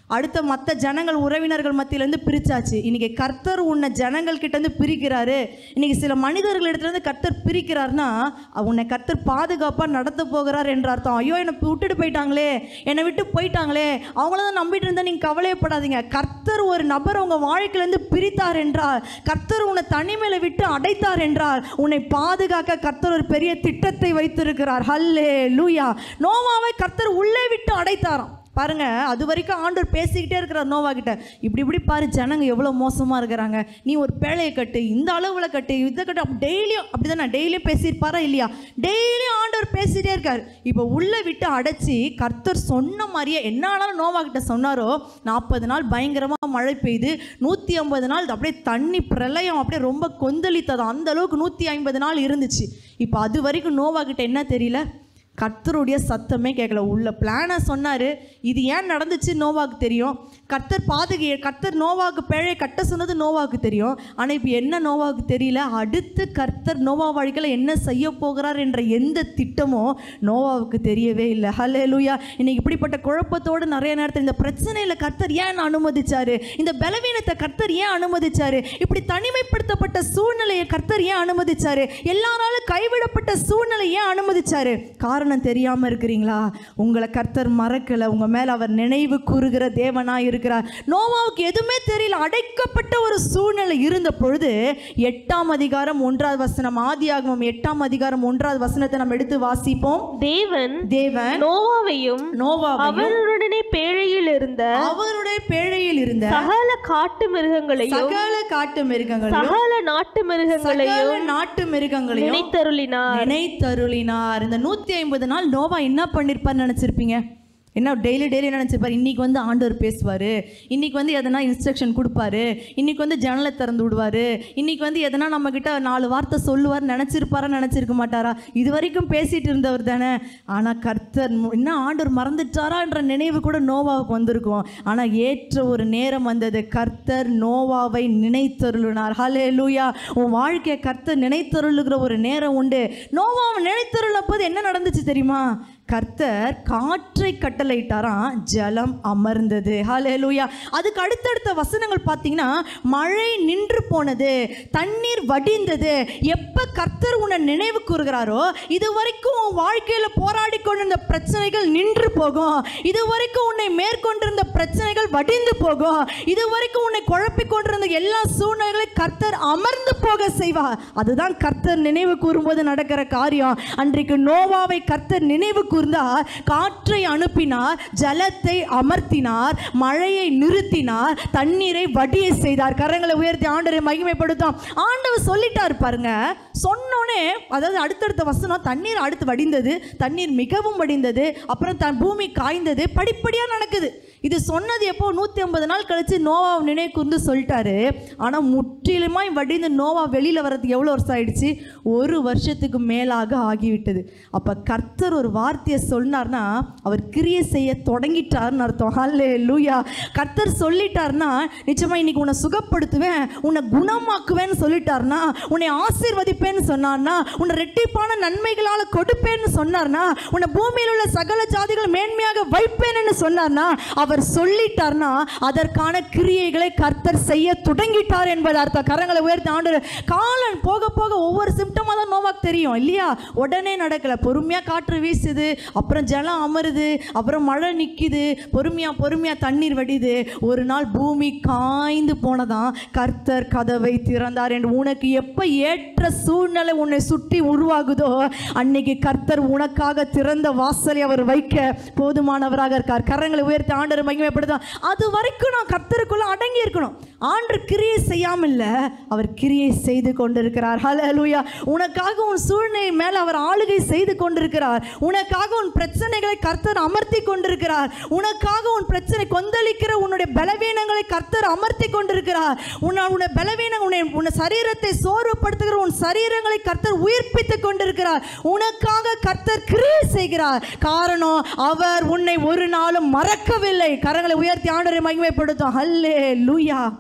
அடுத்த மற்ற ஜனங்கள் உறவினர்கள் மத்தியிலேருந்து பிரிச்சாச்சு இன்னைக்கு கர்த்தர் உன்னை ஜனங்கள் கிட்டேருந்து பிரிக்கிறாரு இன்னைக்கு சில மனிதர்கள் இடத்துலேருந்து கர்த்தர் பிரிக்கிறாருன்னா உன்னை கர்த்தர் பாதுகாப்பாக நடத்த போகிறார் என்ற அர்த்தம் ஐயோ என்னை விட்டுட்டு போயிட்டாங்களே என்னை விட்டு போயிட்டாங்களே அவங்கள தான் நம்பிட்டு இருந்தால் நீங்கள் கவலையப்படாதீங்க கர்த்தர் ஒரு நபர் உங்கள் வாழ்க்கையிலேருந்து பிரித்தார் என்றால் கர்த்தர் உன்னை தனிமையில் விட்டு அடைத்தார் என்றால் உன்னை பாதுகாக்க கர்த்தர் ஒரு பெரிய திட்டத்தை வைத்திருக்கிறார் ஹல்லே லூயா நோவாவை கர்த்தர் உள்ளே விட்டு அடைத்தாராம் பாருங்க அது வரைக்கும் ஆண்டவர் பேசிக்கிட்டே இருக்கிறார் நோவா கிட்ட இப்படி இப்படி பாரு ஜனங்க எவ்வளோ மோசமாக இருக்கிறாங்க நீ ஒரு பேழையை கட்டு இந்த அளவில் கட்டு இதை கட்டு அப்படி டெய்லியும் அப்படி தானே டெய்லியும் பேசியிருப்பாரா இல்லையா டெய்லியும் ஆண்டவர் பேசிட்டே இருக்கார் இப்போ உள்ளே விட்டு அடைச்சி கர்த்தர் சொன்ன மாதிரியே என்ன ஆனாலும் நோவா கிட்ட சொன்னாரோ நாற்பது நாள் பயங்கரமாக மழை பெய்து நூற்றி ஐம்பது நாள் அப்படியே தண்ணி பிரளயம் அப்படியே ரொம்ப கொந்தளித்தது அந்த அளவுக்கு நூற்றி ஐம்பது நாள் இருந்துச்சு இப்போ அது வரைக்கும் நோவா கிட்ட என்ன தெரியல கர்த்தருடைய சத்தமே கேட்கல உள்ள பிளானை சொன்னார் இது ஏன் நடந்துச்சு நோவாக்கு தெரியும் கர்த்தர் பாதுகை கர்த்தர் நோவாக்கு பிழை கட்ட சொன்னது நோவாக்கு தெரியும் ஆனால் இப்போ என்ன நோவாக்கு தெரியல அடுத்து கர்த்தர் நோவா வாழ்க்கையில் என்ன செய்ய போகிறார் என்ற எந்த திட்டமோ நோவாவுக்கு தெரியவே இல்லை ஹலே லூயா இன்னைக்கு இப்படிப்பட்ட குழப்பத்தோடு நிறைய நேரத்தில் இந்த பிரச்சனையில் கர்த்தர் ஏன் அனுமதிச்சாரு இந்த பலவீனத்தை கர்த்தர் ஏன் அனுமதிச்சாரு இப்படி தனிமைப்படுத்தப்பட்ட சூழ்நிலையை கர்த்தர் ஏன் அனுமதிச்சாரு எல்லாராலும் கைவிடப்பட்ட சூழ்நிலை ஏன் அனுமதிச்சாரு காரணம் தெரியாம இருக்கிறீங்களா உங்களை கர்த்தர் மறக்கல உங்க மேல அவர் நினைவு கூறுகிற தேவனா இருக்கிறார் நோவாவுக்கு எதுவுமே தெரியல அடைக்கப்பட்ட ஒரு சூழ்நிலை இருந்த பொழுது எட்டாம் அதிகாரம் ஒன்றாவது வசனம் ஆதியாகமம் எட்டாம் அதிகாரம் ஒன்றாவது வசனத்தை நம்ம எடுத்து வாசிப்போம் தேவன் தேவன் நோவாவையும் நோவாவையும் அவருடனே பேழையில் இருந்த அவருடைய பேழையில் இருந்த சகல காட்டு மிருகங்களையும் சகல காட்டு மிருகங்களையும் சகல நாட்டு மிருகங்களையும் சகல நாட்டு மிருகங்களையும் நினைத்தருளினார் நினைத்தருளினார் இந்த நூத்தி ஐம்பது நாள் நோவா என்ன பண்ணிருப்பார்னு நினைச்சிருப்பீங்க என்ன டெய்லி டெய்லி நினச்சிருப்பார் இன்னைக்கு வந்து ஆண்டவர் பேசுவார் இன்னைக்கு வந்து எதனா இன்ஸ்ட்ரக்ஷன் கொடுப்பாரு இன்னைக்கு வந்து ஜன்னலை திறந்து விடுவார் இன்னைக்கு வந்து எதனா நம்மக்கிட்ட நாலு வார்த்தை சொல்லுவார் நினச்சிருப்பாரா நினச்சிருக்க மாட்டாரா இது வரைக்கும் பேசிட்டு இருந்தவர் தானே ஆனால் கர்த்தர் மு- என்ன ஆண்டவர் மறந்துட்டாரான்ற நினைவு கூட நோவாவுக்கு வந்திருக்கும் ஆனால் ஏற்ற ஒரு நேரம் வந்தது கர்த்தர் நோவாவை நினைத்தருளினார் ஹலே லூயா உன் வாழ்க்கையை கர்த்தர் நினைத்தருளுகிற ஒரு நேரம் உண்டு நோவாவை நினைத்தருள போது என்ன நடந்துச்சு தெரியுமா கர்த்தர் காற்றை கட்டளையிட்டாராம் ஜலம் அமர்ந்தது ஹalleluya அதுக்கு அடுத்தடுத்த வசனங்கள் பார்த்தீங்கன்னா மழை நின்று போனது தண்ணீர் வடிந்தது எப்போ கர்த்தர் உன்னை நினைவு கூறுகிறாரோ இது வரைக்கும் உன் வாழ்க்கையில் போராடி கொண்டிருந்த பிரச்சனைகள் நின்று போகும் இது வரைக்கும் உன்னை மேற்கொண்டிருந்த பிரச்சனைகள் வடிந்து போகும் இது வரைக்கும் உன்னை குழப்பிக் கொண்டிருந்த எல்லா சூழ்நிலைகளையும் கர்த்தர் அமர்ந்து போக செய்வார் அதுதான் கர்த்தர் நினைவு கூறும்போது நடக்கிற காரியம் அன்றைக்கு நோவாவை கர்த்தர் நினைவு கூர்ந்தார் காற்றை அனுப்பினார் ஜலத்தை அமர்த்தினார் மழையை நிறுத்தினார் தண்ணீரை வடிய செய்தார் கரங்களை உயர்த்தி ஆண்டரை மகிமைப்படுத்தும் ஆண்டவர் சொல்லிட்டார் பாருங்க சொன்னோனே அதாவது அடுத்தடுத்த வசனம் தண்ணீர் அடுத்து வடிந்தது தண்ணீர் மிகவும் வடிந்தது அப்புறம் தன் பூமி காய்ந்தது படிப்படியாக நடக்குது இது சொன்னது எப்போ நூற்றி ஐம்பது நாள் கழிச்சு நோவா நினைவு கூர்ந்து சொல்லிட்டாரு ஆனால் முற்றிலுமாய் வடிந்து நோவா வெளியில் வர்றதுக்கு எவ்வளோ வருஷம் ஆயிடுச்சு ஒரு வருஷத்துக்கு மேலாக ஆகிவிட்டது அப்போ கர்த்தர் ஒரு வார்த்தையை சொன்னார்னா அவர் கிரியை செய்ய தொடங்கிட்டார்னு அர்த்தம் ஹல்லே லூயா கர்த்தர் சொல்லிட்டார்னா நிச்சயமா இன்னைக்கு உன்னை சுகப்படுத்துவேன் உன்னை குணமாக்குவேன்னு சொல்லிட்டார்னா உன்னை ஆசீர்வதிப்பேன்னு சொன்னார்னா உன்னை ரெட்டிப்பான நன்மைகளால் கொடுப்பேன்னு சொன்னார்னா உன்னை பூமியில் உள்ள சகல ஜாதிகள் மேன்மையாக வைப்பேன்னு சொன்னார்னா அவர் சொல்லிட்டார்னா அதற்கான கிரியைகளை கர்த்தர் செய்ய தொடங்கிட்டார் என்பது அர்த்தம் கரங்களை உயர்த்தி ஆண்டு காலன் போக போக ஒவ்வொரு சிம்டமாக தான் நோவாக்கு தெரியும் இல்லையா உடனே நடக்கல பொறுமையாக காற்று வீசுது அப்புறம் ஜலம் அமருது அப்புறம் மழை நிற்கிது பொறுமையாக பொறுமையாக தண்ணீர் வடிது ஒரு நாள் பூமி காய்ந்து போனதான் கர்த்தர் கதவை திறந்தார் என்று உனக்கு எப்போ ஏற்ற சூழ்நிலை உன்னை சுற்றி உருவாகுதோ அன்னைக்கு கர்த்தர் உனக்காக திறந்த வாசலை அவர் வைக்க போதுமானவராக இருக்கார் கரங்களை உயர்த்தி ஆண்டரை மகிமைப்படுத்தும் அது வரைக்கும் நான் கர்த்தருக்குள்ள அடங்கி இருக்கணும் ஆண்டு கிரியை செய்யாமல் இல்லை அவர் கிரியை செய்து கொண்டிருக்கிறார் ஹalleluya உனக்காக உன் சூழ்நிலை மேல் அவர் ஆளுகை செய்து கொண்டிருக்கிறார் உனக்காக உன் பிரச்சனைகளை கர்த்தர் அமர்த்தி கொண்டிருக்கிறார் உனக்காக உன் பிரச்சனை கொந்தளிக்கிற உன்னுடைய பலவீனங்களை கர்த்தர் அமர்த்தி கொண்டிருக்கிறார் உன்னை உன்னுடைய பலவீனம் உன்னை உன் சரீரத்தை சோர்வுபடுத்துகிற உன் சரீரங்களை கர்த்தர் உயிர்ப்பித்துக் கொண்டிருக்கிறார் உனக்காக கர்த்தர் கிரியை செய்கிறார் காரணம் அவர் உன்னை ஒரு நாளும் மறக்கவில்லை கரங்களை உயர்த்தி ஆண்டரை மகிமைப்படுத்தும் ஹல்லே லூயா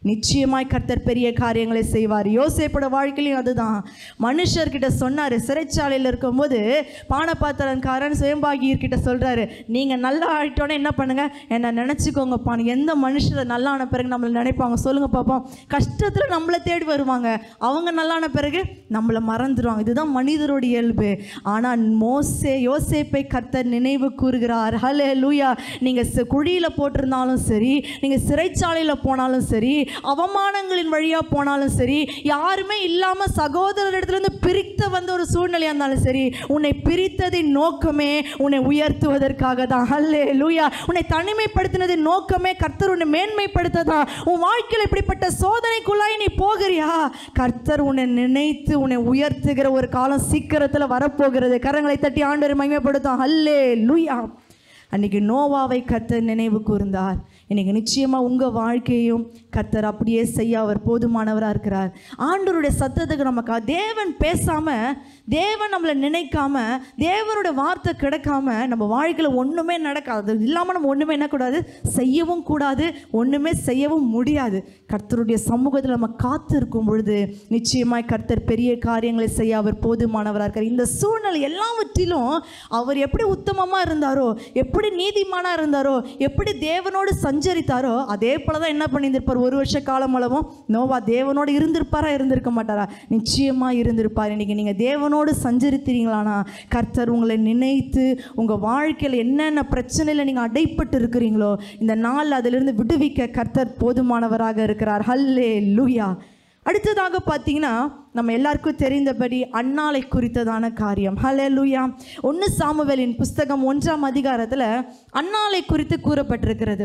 நிச்சயமாய் கர்த்தர் பெரிய காரியங்களை செய்வார் யோசேப்போட வாழ்க்கையிலும் அதுதான் மனுஷர்கிட்ட சொன்னார் சிறைச்சாலையில் இருக்கும்போது பானபாத்திரன்காரன் சுயம்பாகியர்கிட்ட சொல்கிறாரு நீங்கள் நல்லா ஆயிட்டோன்னே என்ன பண்ணுங்க என்னை நினச்சிக்கோங்கப்பா எந்த மனுஷரை நல்லான பிறகு நம்மளை நினைப்பாங்க சொல்லுங்க பார்ப்போம் கஷ்டத்தில் நம்மளை தேடி வருவாங்க அவங்க நல்லான பிறகு நம்மளை மறந்துடுவாங்க இதுதான் மனிதரோட இயல்பு ஆனால் மோசே யோசேப்பை கர்த்தர் நினைவு கூறுகிறார் ஹலே லூயா நீங்கள் குழியில் போட்டிருந்தாலும் சரி நீங்கள் சிறைச்சாலையில் போனாலும் சரி அவமானங்களின் வழியாக போனாலும் சரி யாருமே இல்லாமல் சகோதரரிடத்துலேருந்து பிரித்த வந்த ஒரு சூழ்நிலையாக இருந்தாலும் சரி உன்னை பிரித்ததின் நோக்கமே உன்னை உயர்த்துவதற்காக தான் ஹல்லே லூயா உன்னை தனிமைப்படுத்தினதின் நோக்கமே கர்த்தர் உன்னை மேன்மைப்படுத்ததான் உன் வாழ்க்கையில் இப்படிப்பட்ட சோதனைக்குள்ளாய் நீ போகிறியா கர்த்தர் உன்னை நினைத்து உன்னை உயர்த்துகிற ஒரு காலம் சீக்கிரத்தில் வரப்போகிறது கரங்களை தட்டி ஆண்டவர் மகிமைப்படுத்தும் ஹல்லே லூயா அன்னைக்கு நோவாவை கர்த்தர் நினைவு கூர்ந்தார் இன்னைக்கு நிச்சயமாக உங்கள் வாழ்க்கையும் கர்த்தர் அப்படியே செய்ய அவர் போதுமானவராக இருக்கிறார் ஆண்டவருடைய சத்தத்துக்கு நமக்கு தேவன் பேசாமல் தேவன் நம்மளை நினைக்காம தேவனுடைய வார்த்தை கிடைக்காம நம்ம வாழ்க்கையில் ஒன்றுமே நடக்காது அது இல்லாமல் நம்ம ஒன்றுமே என்ன கூடாது செய்யவும் கூடாது ஒன்றுமே செய்யவும் முடியாது கர்த்தருடைய சமூகத்தில் நம்ம காத்திருக்கும் பொழுது நிச்சயமாய் கர்த்தர் பெரிய காரியங்களை செய்ய அவர் போதுமானவராக இருக்கார் இந்த சூழ்நிலை எல்லாவற்றிலும் அவர் எப்படி உத்தமமாக இருந்தாரோ எப்படி நீதிமானாக இருந்தாரோ எப்படி தேவனோடு சஞ்சரித்தாரோ அதே போல தான் என்ன பண்ணியிருந்திருப்பார் ஒரு வருஷ காலம் அளவும் நோவா தேவனோடு இருந்திருப்பாரா இருந்திருக்க மாட்டாரா நிச்சயமாக இருந்திருப்பார் இன்னைக்கு நீங்கள் தேவனோடு சஞ்சரித்தீங்களானா கர்த்தர் உங்களை நினைத்து உங்கள் வாழ்க்கையில் என்னென்ன பிரச்சனையில் நீங்கள் அடைப்பட்டு இருக்கிறீங்களோ இந்த நாள் அதிலிருந்து விடுவிக்க கர்த்தர் போதுமானவராக இருக்கிறார் ஹல்லே லூயா அடுத்ததாக பார்த்தீங்கன்னா நம்ம எல்லாருக்கும் தெரிந்தபடி அன்னாலை குறித்ததான காரியம் ஹலே லூயா ஒன்று சாமுவேலின் புஸ்தகம் ஒன்றாம் அதிகாரத்தில் அன்னாலை குறித்து கூறப்பட்டிருக்கிறது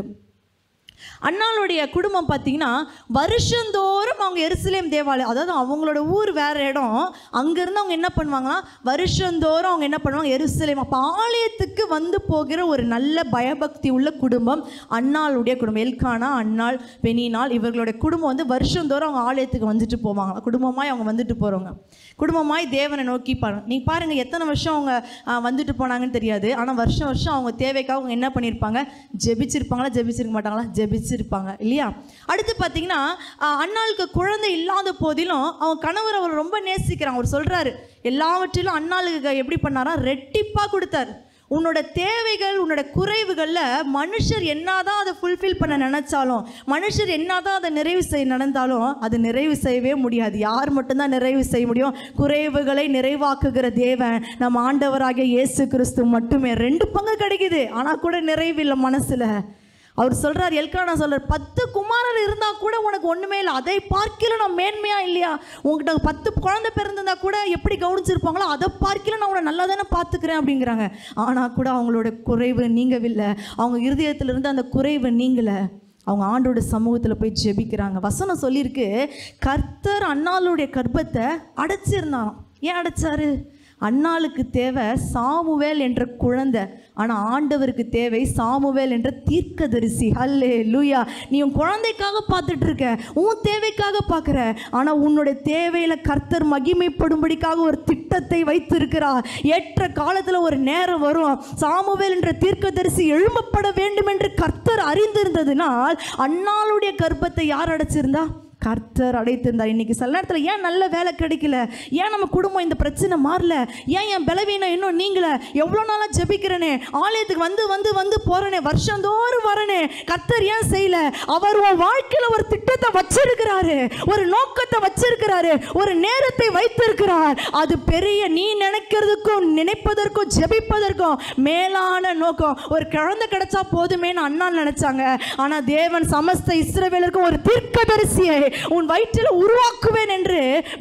அண்ணாளுடைய குடும்பம் பார்த்தீங்கன்னா வருஷந்தோறும் அவங்க எருசலேம் தேவாலயம் அதாவது அவங்களோட ஊர் வேற இடம் அங்கேருந்து அவங்க என்ன பண்ணுவாங்கன்னா வருஷந்தோறும் அவங்க என்ன பண்ணுவாங்க எருசலேம் அப்போ ஆலயத்துக்கு வந்து போகிற ஒரு நல்ல பயபக்தி உள்ள குடும்பம் அண்ணாளுடைய குடும்பம் எல்கானா அண்ணாள் பெனினால் இவர்களுடைய குடும்பம் வந்து வருஷந்தோறும் அவங்க ஆலயத்துக்கு வந்துட்டு போவாங்க குடும்பமாய் அவங்க வந்துட்டு போகிறவங்க குடும்பமாய் தேவனை நோக்கி பாருங்க நீங்கள் பாருங்கள் எத்தனை வருஷம் அவங்க ஆ, வந்துட்டு போனாங்கன்னு தெரியாது ஆனால் வருஷம் வருஷம் அவங்க தேவைக்காக அவங்க என்ன பண்ணியிருப்பாங்க ஜெபிச்சிருப்பாங்களா ஜெபிச்சிருக்க மாட்டாங்களா ஜெபிச்சிருப்பாங்க இல்லையா அடுத்து பார்த்தீங்கன்னா ஆ, அண்ணாளுக்கு குழந்தை இல்லாத போதிலும் அவங்க கணவர் அவர் ரொம்ப நேசிக்கிறாங்க அவர் சொல்கிறாரு எல்லாவற்றிலும் அண்ணாளுக்கு எப்படி பண்ணாரா ரெட்டிப்பாக கொடுத்தாரு உன்னோட தேவைகள் உன்னோட குறைவுகளில் மனுஷர் என்னதான் அதை ஃபுல்ஃபில் பண்ண நினச்சாலும் மனுஷர் என்னதான் அதை நிறைவு செய்ய நடந்தாலும் அது நிறைவு செய்யவே முடியாது யார் மட்டும்தான் நிறைவு செய்ய முடியும் குறைவுகளை நிறைவாக்குகிற தேவன் நம்ம ஆண்டவராகிய இயேசு கிறிஸ்து மட்டுமே ரெண்டு பங்கு கிடைக்குது ஆனால் கூட நிறைவில்லை மனசில் அவர் சொல்றார் எல்கானா சொல்றார் பத்து குமாரர் இருந்தா கூட உனக்கு ஒண்ணுமே இல்லை அதை பார்க்கல நான் மேன்மையா இல்லையா உங்ககிட்ட பத்து குழந்தை பிறந்திருந்தா கூட எப்படி கவனிச்சிருப்பாங்களோ அதை பார்க்கல நான் உன்னை நல்லா தானே பார்த்துக்கிறேன் அப்படிங்கிறாங்க ஆனா கூட அவங்களோட குறைவு நீங்கவில்லை அவங்க இருதயத்துல இருந்து அந்த குறைவு நீங்கலை அவங்க ஆண்டோட சமூகத்தில் போய் ஜெபிக்கிறாங்க வசனம் சொல்லியிருக்கு கர்த்தர் அண்ணாளுடைய கர்ப்பத்தை அடைச்சிருந்தாராம் ஏன் அடைச்சாரு அண்ணாளுக்கு தேவை சாமுவேல் என்ற குழந்தை ஆனால் ஆண்டவருக்கு தேவை சாமுவேல் என்ற தீர்க்கதரிசி அல்லே லூயா நீ உன் குழந்தைக்காக பார்த்துட்டு இருக்க உன் தேவைக்காக பார்க்குற ஆனால் உன்னுடைய தேவையில் கர்த்தர் மகிமைப்படும்படிக்காக ஒரு திட்டத்தை வைத்திருக்கிறார் ஏற்ற காலத்தில் ஒரு நேரம் வரும் சாமுவேல் என்ற தீர்க்கதரிசி எழும்பப்பட வேண்டும் என்று கர்த்தர் அறிந்திருந்ததினால் அண்ணாளுடைய கர்ப்பத்தை யார் அடைச்சிருந்தா கர்த்தர் அடைத்திருந்தார் இன்னைக்கு சில நேரத்தில் ஏன் நல்ல வேலை கிடைக்கல ஏன் நம்ம குடும்பம் இந்த பிரச்சனை மாறல ஏன் என் பலவீனம் இன்னும் நீங்கள எவ்வளோ நாளாக ஜெபிக்கிறனே ஆலயத்துக்கு வந்து வந்து வந்து போறனே வருஷந்தோறும் வரனே கர்த்தர் ஏன் செய்யல அவர் உன் வாழ்க்கையில் ஒரு திட்டத்தை வச்சிருக்கிறாரு ஒரு நோக்கத்தை வச்சிருக்கிறாரு ஒரு நேரத்தை வைத்திருக்கிறார் அது பெரிய நீ நினைக்கிறதுக்கும் நினைப்பதற்கும் ஜெபிப்பதற்கும் மேலான நோக்கம் ஒரு குழந்தை கிடைச்சா போதுமேன்னு அண்ணா நினைச்சாங்க ஆனா தேவன் சமஸ்த இஸ்ரவேலருக்கும் ஒரு தீர்க்கதரிசியை உன் வயிற்றில் உருவாக்குவேன் என்று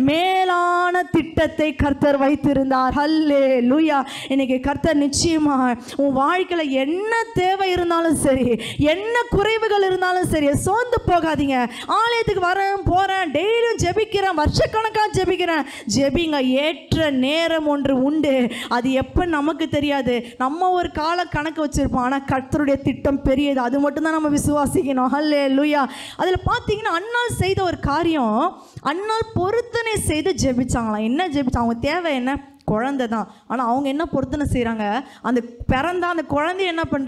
மேலான திட்டத்தை கர்த்தர் வைத்திருந்தார் ஹல்லே லூயா இன்னைக்கு கர்த்தர் நிச்சயமா உன் வாழ்க்கையில என்ன தேவை இருந்தாலும் சரி என்ன குறைவுகள் இருந்தாலும் சரி சோர்ந்து போகாதீங்க ஆலயத்துக்கு வரேன் போறேன் டெய்லியும் ஜெபிக்கிறேன் வருஷக்கணக்காக ஜெபிக்கிறேன் ஜெபிங்க ஏற்ற நேரம் ஒன்று உண்டு அது எப்போ நமக்கு தெரியாது நம்ம ஒரு கால கணக்கு வச்சிருப்போம் ஆனால் கர்த்தருடைய திட்டம் பெரியது அது மட்டும்தான் நம்ம விசுவாசிக்கணும் ஹல்லே லூயா அதில் பார்த்தீங்கன்னா அண்ணால் செய்த ஒரு காரியம் அண்ணால் பொருத்தனை செய்து ஜெபிச்சாங்களாம் என்ன ஜெபிச்சாங்க அவங்க தேவை என்ன குழந்தை தான் ஆனால் அவங்க என்ன பொருத்தனை செய்கிறாங்க அந்த பிறந்த அந்த குழந்தைய என்ன பண்ணுறேன்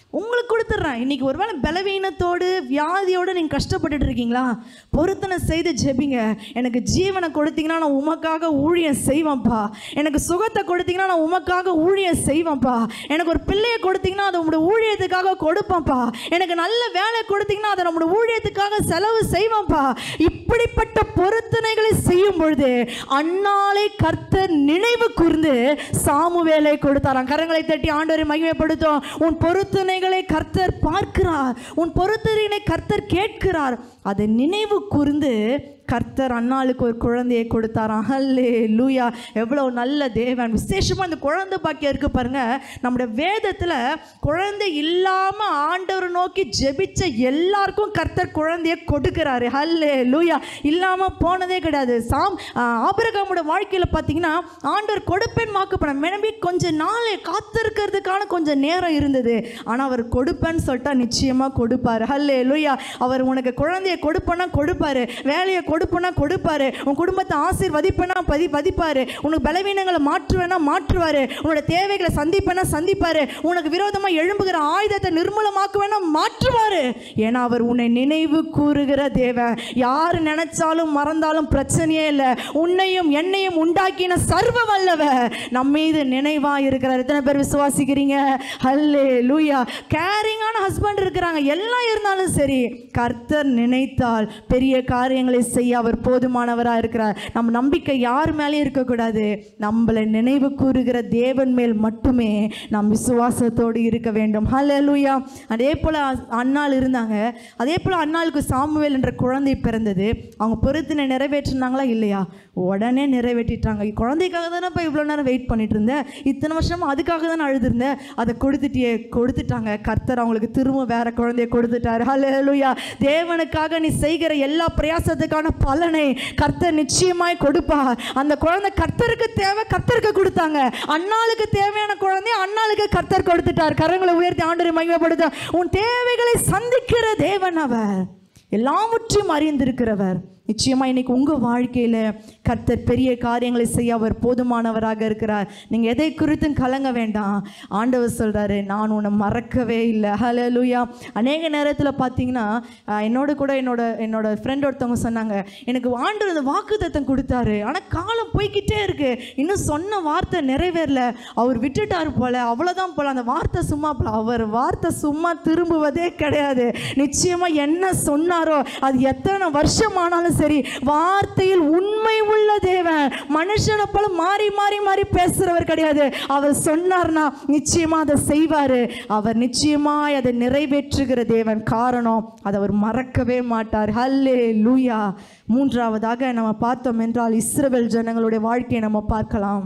உங்களுக்கு கொடுத்துட்றேன் இன்னைக்கு ஒருவேளை பலவீனத்தோடு வியாதியோடு நீங்கள் கஷ்டப்பட்டுட்டு இருக்கீங்களா பொருத்தனை செய்து ஜெபிங்க எனக்கு ஜீவனை கொடுத்தீங்கன்னா நான் உமக்காக ஊழியம் செய்வேன்ப்பா எனக்கு சுகத்தை கொடுத்தீங்கன்னா நான் உமக்காக ஊழியம் செய்வேன்ப்பா எனக்கு ஒரு பிள்ளையை கொடுத்தீங்கன்னா அதை உங்களோட ஊழியத்துக்காக கொடுப்பேன்ப்பா எனக்கு நல்ல வேலை கொடுத்தீங்கன்னா அதை நம்மளோட ஊழியத்துக்காக செலவு செய்வேன்ப்பா இப்படிப்பட்ட பொருத்தனைகளை செய்யும் பொழுது அன்னாலே கர்த்தர் நினைவு கூர்ந்து சாமுவேலை கொடுத்தாராம் கரங்களை தட்டி ஆண்டவரை மகிமைப்படுத்தும் உன் பொருத்தனைகளை கர்த்தர் பார்க்கிறார் உன் பொருத்தனைகளை கர்த்தர் கேட்கிறார் அதை நினைவு கூர்ந்து கர்த்தர் அன்னாளுக்கு ஒரு குழந்தையை கொடுத்தாராம் ஹல்லே லூயா எவ்வளோ நல்ல தேவன் விசேஷமாக இந்த குழந்தை பாக்கியம் இருக்கு பாருங்க நம்முடைய வேதத்தில் குழந்தை இல்லாமல் ஆண்டவர் நோக்கி ஜெபிச்ச எல்லாருக்கும் கர்த்தர் குழந்தையை கொடுக்கிறாரு ஹல்லே லூயா இல்லாமல் போனதே கிடையாது சாம் ஆபரகாமோட வாழ்க்கையில் பார்த்தீங்கன்னா ஆண்டவர் கொடுப்பேன் வாக்கு பண்ண மேபி கொஞ்சம் நாள் காத்திருக்கிறதுக்கான கொஞ்சம் நேரம் இருந்தது ஆனால் அவர் கொடுப்பேன்னு சொல்லிட்டா நிச்சயமாக கொடுப்பாரு ஹல்லே லூயா அவர் உனக்கு குழந்தையை கொடுப்பேன்னா கொடுப்பாரு வேலையை கொடுப்பேன்னா கொடுப்பாரு உன் குடும்பத்தை ஆசீர்வதிப்பேனா பதி பதிப்பாரு உனக்கு பலவீனங்களை மாற்றுவேனா மாற்றுவாரு உன்னோட தேவைகளை சந்திப்பேனா சந்திப்பாரு உனக்கு விரோதமாக எழும்புகிற ஆயுதத்தை நிர்மூலமாக்குவேனா மாற்றுவாரு ஏன்னா அவர் உன்னை நினைவு கூறுகிற தேவன் யார் நினைச்சாலும் மறந்தாலும் பிரச்சனையே இல்லை உன்னையும் என்னையும் உண்டாக்கின சர்வ வல்லவர் நம்ம மீது நினைவா இருக்கிறார் எத்தனை பேர் விசுவாசிக்கிறீங்க ஹல்லே லூயா கேரிங்கான ஹஸ்பண்ட் இருக்கிறாங்க எல்லாம் இருந்தாலும் சரி கர்த்தர் நினைத்தால் பெரிய காரியங்களை செய்ய அவர் போதுமானவராக இருக்கிறார் நம்ம நம்பிக்கை யார் மேலேயும் இருக்கக்கூடாது நம்மளை நினைவு கூறுகிற தேவன் மேல் மட்டுமே நாம் விசுவாசத்தோடு இருக்க வேண்டும் ஹalleluya அதே போல் அண்ணாள் இருந்தாங்க அதே போல் அண்ணாளுக்கு சாமுவேல் என்ற குழந்தை பிறந்தது அவங்க பொருத்தினை நிறைவேற்றினாங்களா இல்லையா உடனே நிறைவேற்றிட்டாங்க குழந்தைக்காக தானே இப்போ இவ்வளோ நேரம் வெயிட் பண்ணிட்டு இருந்தேன் இத்தனை வருஷமா அதுக்காக தானே அழுதுருந்தேன் அதை கொடுத்துட்டியே கொடுத்துட்டாங்க கர்த்தர் அவங்களுக்கு திரும்ப வேற குழந்தைய கொடுத்துட்டாரு ஹalleluya தேவனுக்காக நீ செய்கிற எல்லா பிரயாசத்துக்கான பலனை கர்த்தர் நிச்சயமாய் கொடுப்பா அந்த குழந்தை கர்த்தருக்கு தேவை கர்த்தருக்கு கொடுத்தாங்க அண்ணாளுக்கு தேவையான குழந்தைய அண்ணாளுக்கு கர்த்தர் கொடுத்துட்டார் கரங்களை உயர்த்தி ஆண்டரை மகிமைப்படுத்த உன் தேவைகளை சந்திக்கிற தேவன் அவர் எல்லாவற்றையும் அறிந்திருக்கிறவர் நிச்சயமா இன்னைக்கு உங்க வாழ்க்கையில கர்த்தர் பெரிய காரியங்களை செய்ய அவர் போதுமானவராக இருக்கிறார் நீங்க எதை குறித்தும் கலங்க வேண்டாம் ஆண்டவர் சொல்றாரு நான் உன்னை மறக்கவே இல்லை ஹalleluya அநேக நேரத்தில் பார்த்தீங்கன்னா ஆஹ், என்னோட கூட என்னோட என்னோட ஃப்ரெண்ட் ஒருத்தவங்க சொன்னாங்க எனக்கு ஆண்டவர் அந்த வாக்குத்தத்தம் கொடுத்தாரு ஆனால் காலம் போய்க்கிட்டே இருக்கு இன்னும் சொன்ன வார்த்தை நிறைவேறல அவர் விட்டுட்டார் போல அவ்வளோதான் போல அந்த வார்த்தை சும்மா போல அவர் வார்த்தை சும்மா திரும்புவதே கிடையாது நிச்சயமா என்ன சொன்னாரோ அது எத்தனை வருஷம் ஆனாலும் சரி வார்த்தையில் உண்மை உள்ள தேவன் மனுஷனை போல மாறி மாறி மாறி பேசுறவர் கிடையாது அவர் சொன்னார்னா நிச்சயமா அதை செய்வாரு அவர் நிச்சயமாய் அதை நிறைவேற்றுகிற தேவன் காரணம் அதை அவர் மறக்கவே மாட்டார் ஹல்லே லூயா மூன்றாவதாக நம்ம பார்த்தோம் என்றால் இஸ்ரவேல் ஜனங்களுடைய வாழ்க்கையை நம்ம பார்க்கலாம்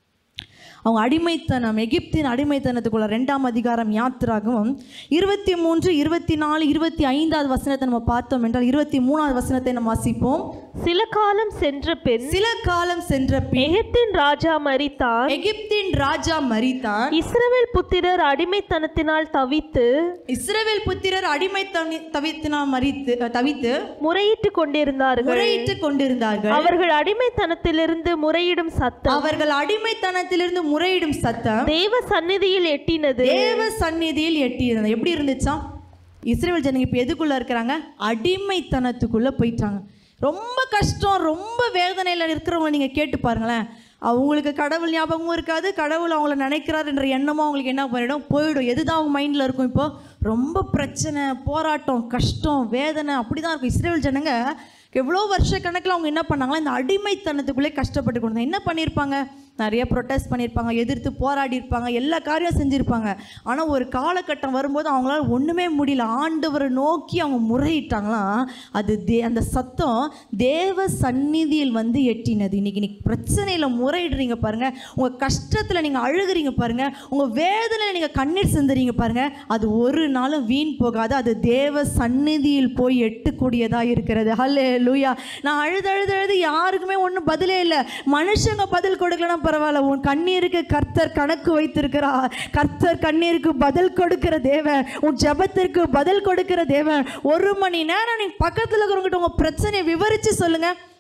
அவங்க அடிமைத்தனம் எகிப்தின் அடிமைத்தனத்துக்குள்ள ரெண்டாம் அதிகாரம் யாத்திராகவும் இருபத்தி மூன்று இருபத்தி நாலு இருபத்தி ஐந்தாவது வசனத்தை நம்ம பார்த்தோம் என்றால் இருபத்தி மூணாவது வசனத்தை நம்ம வாசிப்போம் சில காலம் சென்ற பின் சில காலம் சென்ற பின் எகிப்தின் ராஜா மரித்தான் எகிப்தின் ராஜா மரித்தான் இஸ்ரவேல் புத்திரர் அடிமைத்தனத்தினால் தவித்து இஸ்ரவேல் புத்திரர் அடிமை தவித்தினால் மறித்து தவித்து முறையிட்டு கொண்டிருந்தார்கள் முறையிட்டு கொண்டிருந்தார்கள் அவர்கள் அடிமைத்தனத்திலிருந்து முறையிடும் சத்தம் அவர்கள் அடிமைத்தனத்திலிருந்து முறையிடும் சத்தம் தேவ சந்நிதியில் எட்டினது தேவ சந்நிதியில் எட்டியிருந்தது எப்படி இருந்துச்சாம் இஸ்ரேல் ஜனங்க இப்போ எதுக்குள்ள இருக்கிறாங்க அடிமைத்தனத்துக்குள்ள போயிட்டாங்க ரொம்ப கஷ்டம் ரொம்ப வேதனையில் இருக்கிறவங்க நீங்கள் கேட்டு பாருங்களேன் அவங்களுக்கு கடவுள் ஞாபகமும் இருக்காது கடவுள் அவங்கள நினைக்கிறார் என்ற எண்ணமும் அவங்களுக்கு என்ன பண்ணிடும் போயிடும் எதுதான் அவங்க மைண்டில் இருக்கும் இப்போ ரொம்ப பிரச்சனை போராட்டம் கஷ்டம் வேதனை அப்படி தான் இருக்கும் இஸ்ரேல் ஜனங்க எவ்வளோ வருஷ கணக்கில் அவங்க என்ன பண்ணாங்களா இந்த அடிமைத்தனத்துக்குள்ளே கஷ்டப்பட்டு கொண்டு என்ன பண்ணியிருப்பாங்க நிறைய ப்ரொட்டஸ்ட் பண்ணியிருப்பாங்க எதிர்த்து போராடி இருப்பாங்க எல்லா காரியம் செஞ்சுருப்பாங்க ஆனால் ஒரு காலகட்டம் வரும்போது அவங்களால ஒன்றுமே முடியல ஆண்டவரை நோக்கி அவங்க முறையிட்டாங்களாம் அது தே அந்த சத்தம் தேவ சந்நிதியில் வந்து எட்டினது இன்னைக்கு இன்னைக்கு பிரச்சனையில் முறையிடுறீங்க பாருங்கள் உங்கள் கஷ்டத்தில் நீங்கள் அழுகுறீங்க பாருங்கள் உங்கள் வேதனையில் நீங்கள் கண்ணீர் சிந்துறீங்க பாருங்கள் அது ஒரு நாளும் வீண் போகாது அது தேவ சந்நிதியில் போய் எட்டக்கூடியதாக இருக்கிறது ஹல்லே லூயா நான் அழுது அழுது அழுது யாருக்குமே ஒன்றும் பதிலே இல்லை மனுஷங்க பதில் கொடுக்கலன்னா பரவாயில்ல உன் கண்ணீருக்கு கர்த்தர் கணக்கு வைத்திருக்கிறார் கர்த்தர் கண்ணீருக்கு பதில் கொடுக்கிற தேவன் உன் ஜெபத்திற்கு பதில் கொடுக்கிற தேவன் ஒரு மணி நேரம் நீ பக்கத்தில் இருக்கிறவங்ககிட்ட உங்கள் பிரச்சனையை விவரித்து சொல்லுங்க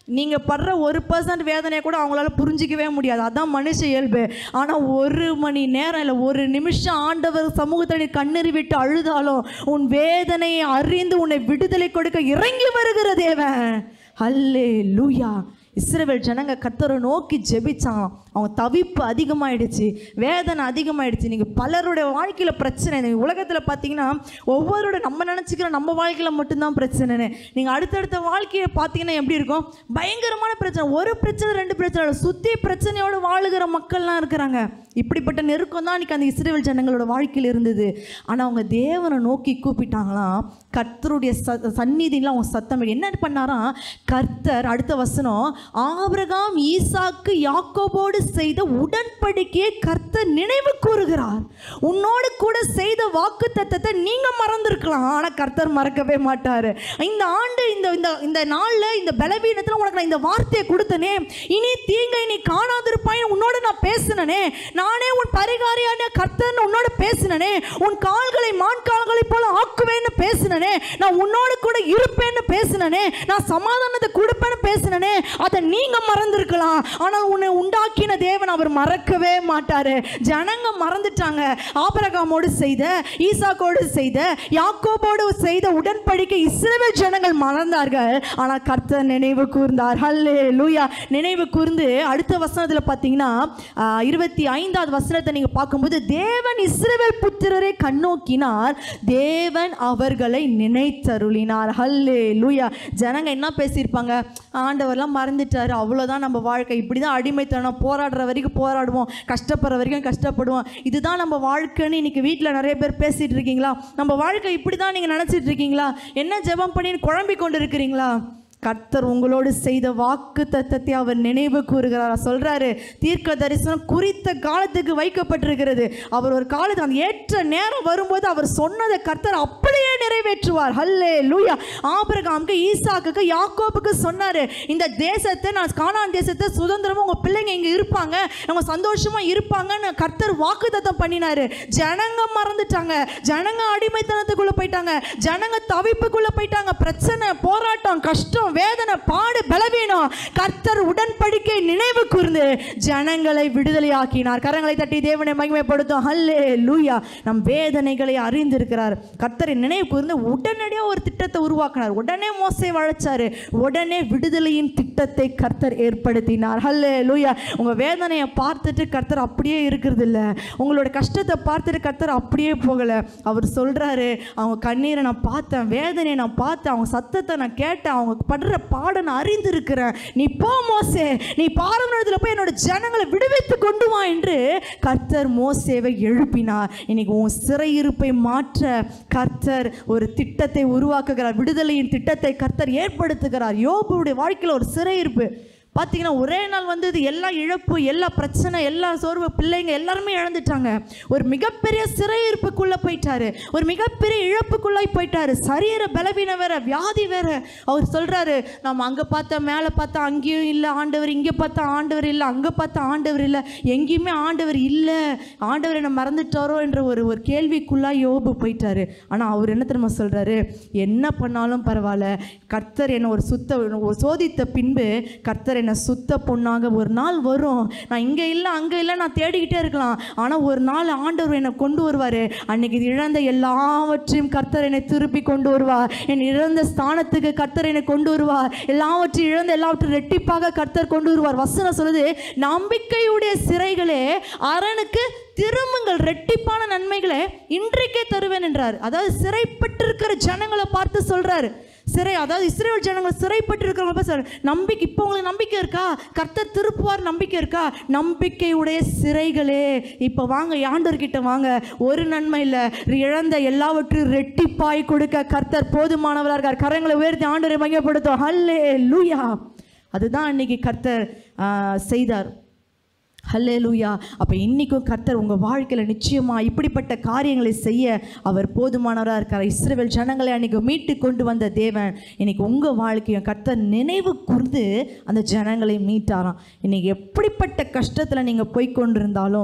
நீங்கள் படுற ஒரு பர்சன்ட் வேதனையை கூட அவங்களால புரிஞ்சிக்கவே முடியாது அதான் மனுஷ இயல்பு ஆனால் ஒரு மணி நேரம் இல்லை ஒரு நிமிஷம் ஆண்டவர் சமூகத்தை நீ கண்ணீர் விட்டு அழுதாலும் உன் வேதனையை அறிந்து உன்னை விடுதலை கொடுக்க இறங்கி வருகிற தேவன் ஹல்லே லூயா இஸ்ரவேல் ஜனங்க கர்த்தரை நோக்கி ஜெபிச்சாங்க அவங்க தவிப்பு அதிகமாயிடுச்சு வேதனை அதிகமாயிடுச்சு நீங்கள் பலருடைய வாழ்க்கையில் பிரச்சனை இந்த உலகத்தில் பார்த்தீங்கன்னா ஒவ்வொருட நம்ம நினச்சிக்கிற நம்ம வாழ்க்கையில் மட்டும்தான் பிரச்சனைன்னு நீங்கள் அடுத்தடுத்த வாழ்க்கையை பார்த்தீங்கன்னா எப்படி இருக்கும் பயங்கரமான பிரச்சனை ஒரு பிரச்சனை ரெண்டு பிரச்சனை இல்லை. சுத்தி பிரச்சனையோடு வாழுகிற மக்கள்லாம் இருக்கிறாங்க இப்படிப்பட்ட நெருக்கம் தான் அன்றைக்கி அந்த இஸ்ரேல் ஜனங்களோட வாழ்க்கையில் இருந்தது ஆனால் அவங்க தேவனை நோக்கி கூப்பிட்டாங்களாம் கர்த்தருடைய ச சந்நிதியில் அவங்க சத்தம் இடு. என்ன பண்ணாராம் கர்த்தர் அடுத்த வசனம் ஆபிரகாம் ஈசாக்கு யாக்கோபோடு செய்த உடன்படிக்கையை கர்த்தர் நினைவு கூறுகிறார் உன்னோடு கூட செய்த வாக்கு தத்தத்தை நீங்க மறந்துருக்கலாம் ஆனா கர்த்தர் மறக்கவே மாட்டாரு இந்த ஆண்டு இந்த இந்த இந்த நாள்ல இந்த பலவீனத்துல உனக்கு நான் இந்த வார்த்தையை கொடுத்தனே இனி தீங்கை நீ காணாதிருப்பாய் உன்னோட நான் பேசினனே நானே உன் பரிகாரியான கர்த்தர்னு உன்னோட பேசினனே உன் கால்களை மான் கால்களை போல ஆக்குவேன்னு பேசினனே நான் உன்னோடு கூட இருப்பேன்னு பேசினனே நான் சமாதானத்தை கொடுப்பேன்னு பேசினனே அதை நீங்க மறந்துருக்கலாம் ஆனால் உன்னை உண்டாக்கின தேவன் அவர் மறக்கவே மாட்டாரு ஜனங்க மறந்துட்டாங்க ஆபரகாமோடு செய்த ஈசாக்கோடு செய்த யாக்கோபோடு செய்த உடன்படிக்கை இஸ்ரவேல் ஜனங்கள் மறந்தார்கள் ஆனால் கர்த்தர் நினைவு கூர்ந்தார் ஹல்லே லூயா நினைவு கூர்ந்து அடுத்த வசனத்தில் பார்த்தீங்கன்னா ஆஹ், இருபத்தி ஐந்தாவது வசனத்தை நீங்கள் பார்க்கும்போது தேவன் இஸ்ரவேல் புத்திரரை கண்ணோக்கினார் தேவன் அவர்களை நினைத்தருளினார் ஹல்லே லூயா ஜனங்க என்ன பேசியிருப்பாங்க ஆண்டவர்லாம் மறந்துட்டாரு அவ்வளோதான் நம்ம வாழ்க்கை இப்படி தான் அடிமைத்தனம் போராடுற வரைக்கும் போராடுவோம் கஷ்டப்படுற வரைக்கும் கஷ்டப்படுவோம் இதுதான் நம்ம வாழ்க்கைன்னு இன்னைக்கு வீட்டில் நிறைய பேர் பேசிட்டு இருக்கீங்களா நம்ம வாழ்க்கை இப்படி தான் நீங்கள் நினச்சிட்டு இருக்கீங்களா என்ன ஜெபம் பண்ணின்னு குழம்பி கொண்டு இருக்கிறீங்களா கர்த்தர் உங்களோடு செய்த வாக்கு தத்தத்தை அவர் நினைவு கூறுகிறார் சொல்றாரு தீர்க்க தரிசனம் குறித்த காலத்துக்கு வைக்கப்பட்டிருக்கிறது அவர் ஒரு காலத்து அந்த ஏற்ற நேரம் வரும்போது அவர் சொன்னதை கர்த்தர் அப்படியே நிறைவேற்றுவார் ஹல்லே லூயா ஆபிரகாமுக்கு ஈசாக்குக்கு யாக்கோபுக்கு சொன்னாரு இந்த தேசத்தை நான் கானான் தேசத்தை சுதந்திரமா உங்க பிள்ளைங்க இங்க இருப்பாங்க அவங்க சந்தோஷமா இருப்பாங்கன்னு கர்த்தர் வாக்கு தத்தம் பண்ணினாரு ஜனங்க மறந்துட்டாங்க ஜனங்க அடிமைத்தனத்துக்குள்ள போயிட்டாங்க ஜனங்க தவிப்புக்குள்ள போயிட்டாங்க பிரச்சனை போராட்டம் கஷ்டம் வேதனை பாடு பலவீனம் கர்த்தர் உடன்படிக்கை நினைவு கூர்ந்து ஜனங்களை விடுதலையாக்கினார் கரங்களை தட்டி தேவனை மகிமைப்படுத்தும் ஹல்லே லூயா நம் வேதனைகளை அறிந்திருக்கிறார் கர்த்தரை நினைவு கூர்ந்து உடனடியாக ஒரு திட்டத்தை உருவாக்கினார் உடனே மோசை வளைச்சாரு உடனே விடுதலையின் திட்டத்தை கர்த்தர் ஏற்படுத்தினார் ஹல்லே லூயா உங்க வேதனையை பார்த்துட்டு கர்த்தர் அப்படியே இருக்கிறது இல்ல உங்களோட கஷ்டத்தை பார்த்துட்டு கர்த்தர் அப்படியே போகல அவர் சொல்றாரு அவங்க கண்ணீரை நான் பார்த்தேன் வேதனையை நான் பார்த்தேன் அவங்க சத்தத்தை நான் கேட்டேன் அவங்க படுற பாட நான் அறிந்திருக்கிறேன் நீ போ மோசே நீ பாரம்பரியத்தில் போய் என்னோட ஜனங்களை விடுவித்து கொண்டு வா என்று கர்த்தர் மோசேவை எழுப்பினார் இன்னைக்கு உன் சிறையிருப்பை மாற்ற கர்த்தர் ஒரு திட்டத்தை உருவாக்குகிறார் விடுதலையின் திட்டத்தை கர்த்தர் ஏற்படுத்துகிறார் யோபுடைய வாழ்க்கையில் ஒரு சிறையிருப்பு பார்த்தீங்கன்னா ஒரே நாள் வந்தது எல்லா இழப்பு எல்லா பிரச்சனை எல்லா சோர்வு பிள்ளைங்க எல்லாருமே இழந்துட்டாங்க ஒரு மிகப்பெரிய சிறையிருப்புக்குள்ளே போயிட்டாரு ஒரு மிகப்பெரிய இழப்புக்குள்ளாய் போயிட்டாரு சரீர பலவீனம் வேற வியாதி வேற அவர் சொல்றாரு நம்ம அங்கே பார்த்தா மேலே பார்த்தா அங்கேயும் இல்லை ஆண்டவர் இங்கே பார்த்தா ஆண்டவர் இல்லை அங்கே பார்த்தா ஆண்டவர் இல்லை எங்கேயுமே ஆண்டவர் இல்லை ஆண்டவர் என்ன மறந்துட்டாரோ என்ற ஒரு ஒரு கேள்விக்குள்ளாய் யோபு போயிட்டாரு ஆனால் அவர் என்ன தெரியுமா சொல்றாரு என்ன பண்ணாலும் பரவாயில்ல கர்த்தர் என்னை ஒரு சுத்த ஒரு சோதித்த பின்பு கர்த்தர் என்னை சுத்த பொண்ணாக ஒரு நாள் வரும் நான் இங்கே இல்லை அங்கே இல்லை நான் தேடிக்கிட்டே இருக்கலாம் ஆனால் ஒரு நாள் ஆண்டவர் என்னை கொண்டு வருவார் அன்னைக்கு இது இழந்த எல்லாவற்றையும் கர்த்தர் என்னை திருப்பி கொண்டு வருவார் என் இழந்த ஸ்தானத்துக்கு கர்த்தர் என்னை கொண்டு வருவார் எல்லாவற்றையும் இழந்த எல்லாவற்றையும் ரெட்டிப்பாக கர்த்தர் கொண்டு வருவார் வசனம் சொல்லுது நம்பிக்கையுடைய சிறைகளே அரணுக்கு திரும்புங்கள் ரெட்டிப்பான நன்மைகளை இன்றைக்கே தருவேன் என்றார் அதாவது சிறைப்பட்டிருக்கிற ஜனங்களை பார்த்து சொல்றாரு சிறை அதாவது இஸ்ரேல் ஜனங்கள் சிறைப்பட்டு இருக்கிறவங்க சார் நம்பிக்கை இப்போ உங்களுக்கு நம்பிக்கை இருக்கா கர்த்தர் திருப்புவார் நம்பிக்கை இருக்கா நம்பிக்கையுடைய சிறைகளே இப்போ வாங்க ஆண்டவர்கிட்ட வாங்க ஒரு நன்மை இல்லை இழந்த எல்லாவற்றையும் ரெட்டிப்பாய் கொடுக்க கர்த்தர் போதுமானவராக இருக்கார் கரங்களை உயர்த்தி ஆண்டவரை மையப்படுத்தும் ஹல்லே லூயா அதுதான் அன்னைக்கு கர்த்தர் ஆ, செய்தார் ஹல்லே லூயா அப்போ இன்றைக்கும் கர்த்தர் உங்கள் வாழ்க்கையில் நிச்சயமாக இப்படிப்பட்ட காரியங்களை செய்ய அவர் போதுமானவராக இருக்கார் இஸ்ரவேல் ஜனங்களை அன்றைக்கி மீட்டு கொண்டு வந்த தேவன் இன்னைக்கு உங்கள் வாழ்க்கையும் கர்த்தர் நினைவு கூர்ந்து அந்த ஜனங்களை மீட்டாராம் இன்னைக்கு எப்படிப்பட்ட கஷ்டத்தில் நீங்கள் போய் கொண்டிருந்தாலும்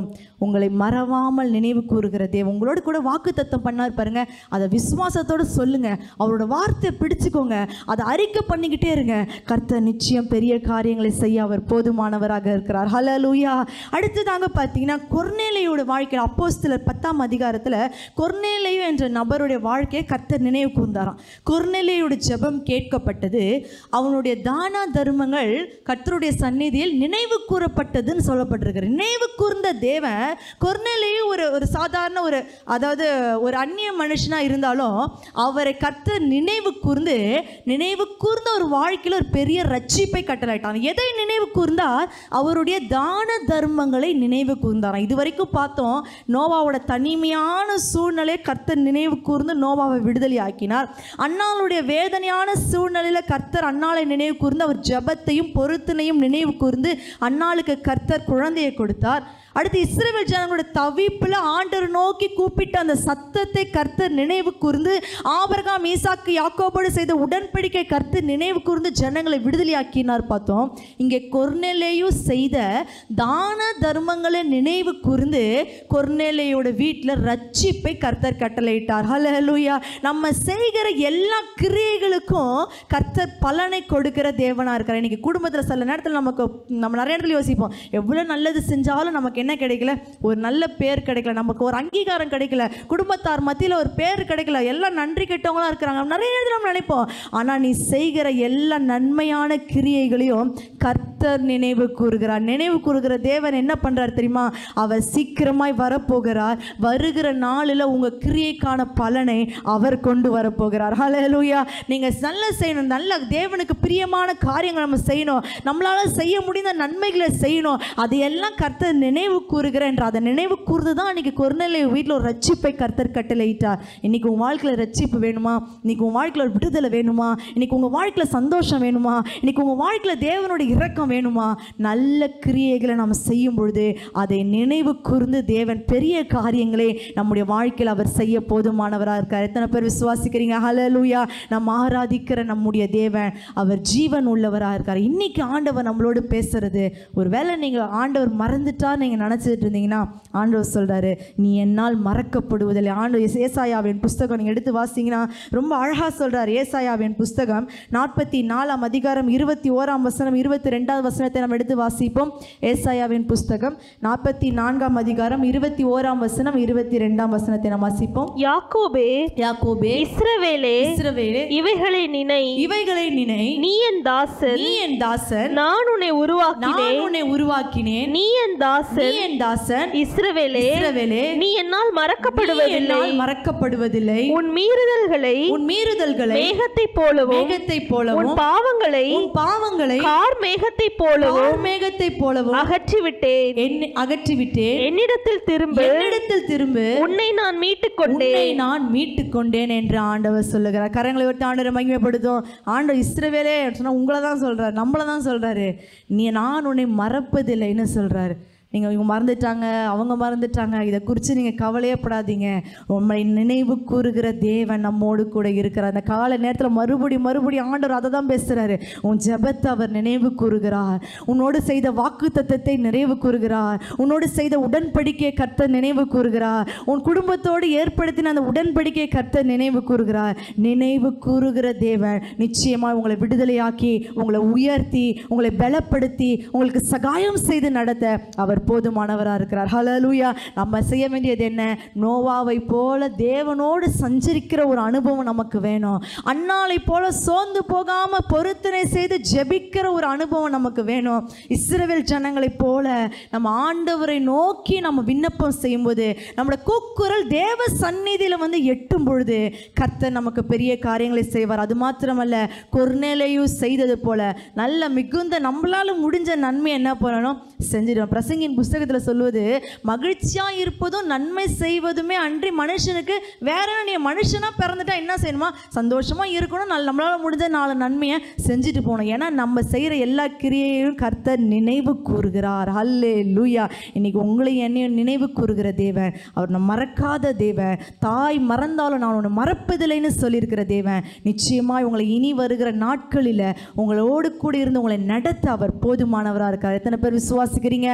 உங்களை மறவாமல் நினைவு கூறுகிற தேவன் உங்களோட கூட வாக்கு தத்தம் பண்ணார் பாருங்க அதை விசுவாசத்தோடு சொல்லுங்க அவரோட வார்த்தையை பிடிச்சுக்கோங்க அதை அறிக்கை பண்ணிக்கிட்டே இருங்க கர்த்தர் நிச்சயம் பெரிய காரியங்களை செய்ய அவர் போதுமானவராக இருக்கிறார் ஹலலூயா அடுத்ததாக பார்த்தீங்கன்னா கொர்நேலையோட வாழ்க்கையில் அப்போஸ்தலர் பத்தாம் அதிகாரத்தில் கொர்நேலையோ என்ற நபருடைய வாழ்க்கையை கர்த்தர் நினைவு கூர்ந்தாராம் கொர்நேலையோட ஜெபம் கேட்கப்பட்டது அவனுடைய தான தர்மங்கள் கர்த்தருடைய சந்நிதியில் நினைவு கூறப்பட்டதுன்னு சொல்லப்பட்டிருக்கு நினைவு கூர்ந்த தேவன் கொர்நேலையும் ஒரு ஒரு சாதாரண ஒரு அதாவது ஒரு அந்நிய மனுஷனா இருந்தாலும் அவரை கர்த்தர் நினைவு கூர்ந்து நினைவு கூர்ந்த ஒரு வாழ்க்கையில் ஒரு பெரிய ரட்சிப்பை கட்டளையிட்டான் எதை நினைவு கூர்ந்தார் அவருடைய தான தர்மங்களை நினைவு கூர்ந்தாராம் இது வரைக்கும் பார்த்தோம் நோவாவோட தனிமையான சூழ்நிலை கர்த்தர் நினைவு கூர்ந்து நோவாவை விடுதலை ஆக்கினார் அண்ணாளுடைய வேதனையான சூழ்நிலையில் கர்த்தர் அண்ணாளை நினைவு கூர்ந்து அவர் ஜெபத்தையும் பொருத்தனையும் நினைவு கூர்ந்து அண்ணாளுக்கு கர்த்தர் குழந்தையை கொடுத்தார் அடுத்து இஸ்ரேல் ஜனங்களோட தவிப்பில் ஆண்டவர் நோக்கி கூப்பிட்ட அந்த சத்தத்தை கர்த்தர் நினைவு கூர்ந்து ஆபரகாம் ஈசாக்கு யாக்கோபோடு செய்த உடன்படிக்கை கர்த்தர் நினைவு கூர்ந்து ஜனங்களை விடுதலையாக்கினார் பார்த்தோம் இங்கே கொர்நேலேயும் செய்த தான தர்மங்களை நினைவு கூர்ந்து கொர்நேலேயோட வீட்டில் ரட்சிப்பை கர்த்தர் கட்டளையிட்டார் ஹalleluya நம்ம செய்கிற எல்லா கிரியைகளுக்கும் கர்த்தர் பலனை கொடுக்கிற தேவனாக இருக்கார் இன்னைக்கு குடும்பத்தில் சில நேரத்தில் நமக்கு நம்ம நிறைய இடத்துல யோசிப்போம் எவ்வளோ நல்லது செஞ்சாலும் நமக்கு என்ன கிடைக்கல ஒரு நல்ல பேர் கிடைக்கல நமக்கு ஒரு அங்கீகாரம் கிடைக்கல குடும்பத்தார் மத்தியில் ஒரு பேர் கிடைக்கல எல்லாம் நன்றி கெட்டவங்களா இருக்கிறாங்க நிறைய நேரத்தில் நம்ம நினைப்போம் ஆனால் நீ செய்கிற எல்லா நன்மையான கிரியைகளையும் கர்த்தர் நினைவு கூறுகிறார் நினைவு கூறுகிற தேவன் என்ன பண்றார் தெரியுமா அவர் சீக்கிரமாய் வரப்போகிறார் வருகிற நாளில் உங்க கிரியைக்கான பலனை அவர் கொண்டு வரப்போகிறார் ஹalleluya நீங்க நல்ல செய்யணும் நல்ல தேவனுக்கு பிரியமான காரியங்கள் நம்ம செய்யணும் நம்மளால செய்ய முடிந்த நன்மைகளை செய்யணும் அதையெல்லாம் கர்த்தர் நினைவு கூறுகிற என்று அதை நினைவு கூர்ந்து தான் இன்னைக்கு கொர்நேலை வீட்டில் ஒரு ரட்சிப்பை கர்த்தர் கட்டளையிட்டார் இன்னைக்கு உன் வாழ்க்கையில் ரட்சிப்பு வேணுமா இன்னைக்கு உன் வாழ்க்கையில் ஒரு விடுதலை வேணுமா இன்னைக்கு உங்க வாழ்க்கையில் சந்தோஷம் வேணுமா இன்னைக்கு உங்க வாழ்க்கையில் தேவனுடைய இரக்கம் வேணுமா நல்ல கிரியைகளை நம்ம செய்யும் பொழுது அதை நினைவு கூர்ந்து தேவன் பெரிய காரியங்களை நம்முடைய வாழ்க்கையில் அவர் செய்ய போதுமானவராக இருக்கார் எத்தனை பேர் விசுவாசிக்கிறீங்க ஹalleluya நம்ம ஆராதிக்கிற நம்முடைய தேவன் அவர் ஜீவன் உள்ளவராக இருக்கார் இன்னைக்கு ஆண்டவர் நம்மளோடு பேசுறது ஒருவேளை நீங்கள் ஆண்டவர் மறந்துட்டா நீங்கள் நினச்சிட்டு இருந்தீங்கன்னா ஆண்டவர் சொல்றாரு நீ என்னால் மறக்கப்படுவதில்லை ஆண்டவர் ஏசாயாவின் புஸ்தகம் நீங்கள் எடுத்து வாசிங்கன்னா ரொம்ப அழகாக சொல்றார் ஏசாயாவின் புஸ்தகம் நாற்பத்தி நாலாம் அதிகாரம் இருபத்தி ஓராம் வசனம் இருபத்தி ரெண்டாவது வசனத்தை நம்ம எடுத்து வாசிப்போம் ஏசாயாவின் புஸ்தகம் நாற்பத்தி நான்காம் அதிகாரம் இருபத்தி ஓராம் வசனம் இருபத்தி ரெண்டாம் வசனத்தை நாம் வாசிப்போம் யாக்கோபே யாக்கோபே இஸ்ரவேலே இஸ்ரவேலே இவைகளை நினை இவைகளை நினை நீ என் தாசன் நீ என் தாசன் நான் உன்னை உருவாக்கினேன் நான் உன்னை உருவாக்கினேன் நீ என் நீ தாசன் என் தாசன் இஸ்ரவேலே இஸ்ரவேலே நீ என்னால் நீ மறக்கப்படுவதில்லை என்னால் மறக்கப்படுவதில்லை உன் மீறுதல்களை உன் மீறுதல்களை மேகத்தைப் போலவும் மேகத்தை உன் போலவும் பாவங்களை உன் பாவங்களை கார் மேகத்தைப் போலவும் கார் மேகத்தை போலவும் அகற்றிவிட்டேன் என்னை அகற்றிவிட்டேன் என்னிடத்தில் திரும்ப என்னிடத்தில் திரும்ப உன்னை நான் மீட்டுக் கொண்டேன் உன்னை நான் மீட்டு கொண்டேன் என்று ஆண்டவர் சொல்லுகிறார் கரங்களை ஒருத்த ஆண்டவர் மகிமைப்படுத்தும் ஆண்டவர் இஸ்ரவேலே சொன்னா உங்களை தான் சொல்றாரு நம்மளை தான் சொல்றாரு நீ நான் உன்னை மறப்பதில்லைன்னு சொல்றாரு நீங்கள் இவங்க மறந்துட்டாங்க அவங்க மறந்துட்டாங்க இதை குறித்து நீங்கள் கவலையே படாதீங்க உண்மை நினைவு கூறுகிற தேவன் நம்மோடு கூட இருக்கிறார் அந்த காலை நேரத்தில் மறுபடி மறுபடி ஆண்டவர் அதை தான் பேசுகிறாரு உன் ஜெபத்தை அவர் நினைவு கூறுகிறார் உன்னோடு செய்த வாக்கு தத்தத்தை நினைவு கூறுகிறார் உன்னோடு செய்த உடன்படிக்கையை கர்த்தர் நினைவு கூறுகிறார் உன் குடும்பத்தோடு ஏற்படுத்தின அந்த உடன்படிக்கையை கர்த்தர் நினைவு கூறுகிறார் நினைவு கூறுகிற தேவன் நிச்சயமாக உங்களை விடுதலையாக்கி உங்களை உயர்த்தி உங்களை பலப்படுத்தி உங்களுக்கு சகாயம் செய்து நடத்த அவர் போதுமானவராக இருக்கிறார் ஹalleluya நம்ம செய்ய வேண்டியது என்ன நோவாவை போல தேவனோடு சஞ்சரிக்கிற ஒரு அனுபவம் நமக்கு வேணும் அன்னாளை போல சோர்ந்து போகாம பொருத்தனை செய்து ஜெபிக்கிற ஒரு அனுபவம் நமக்கு வேணும் இஸ்ரவேல் ஜனங்களைப் போல நம்ம ஆண்டவரை நோக்கி நம்ம விண்ணப்பம் செய்யும்போது நம்மளோட கூக்குரல் தேவ சந்நிதியில் வந்து எட்டும் பொழுது கர்த்தர் நமக்கு பெரிய காரியங்களை செய்வார் அது மாத்திரமல்ல கொர்நேலையும் செய்தது போல நல்ல மிகுந்த நம்மளால முடிஞ்ச நன்மை என்ன பண்ணணும் செஞ்சிடும் பிரசங்கின் புஸ்தகத்தில் சொல்லுவது மகிழ்ச்சியாக இருப்பதும் நன்மை செய்வதுமே அன்றி மனுஷனுக்கு வேற என்ன நீ மனுஷனாக பிறந்துட்டா என்ன செய்யணுமா சந்தோஷமாக இருக்கணும் நல்ல நம்மளால் முடிஞ்ச நாலு நன்மையை செஞ்சுட்டு போகணும் ஏன்னா நம்ம செய்கிற எல்லா கிரியையும் கர்த்தர் நினைவு கூறுகிறார் அல்லே லூயா இன்னைக்கு உங்களையும் என்னையும் நினைவு கூறுகிற தேவன் அவர் நம்ம மறக்காத தேவன் தாய் மறந்தாலும் நான் உன்னை மறப்பதில்லைன்னு சொல்லியிருக்கிற தேவன் நிச்சயமாக உங்களை இனி வருகிற நாட்களில் உங்களோடு கூட இருந்து உங்களை நடத்த அவர் போதுமானவராக இருக்கார் எத்தனை பேர் விசுவாசிக்கிறீங்க கர்த்தர்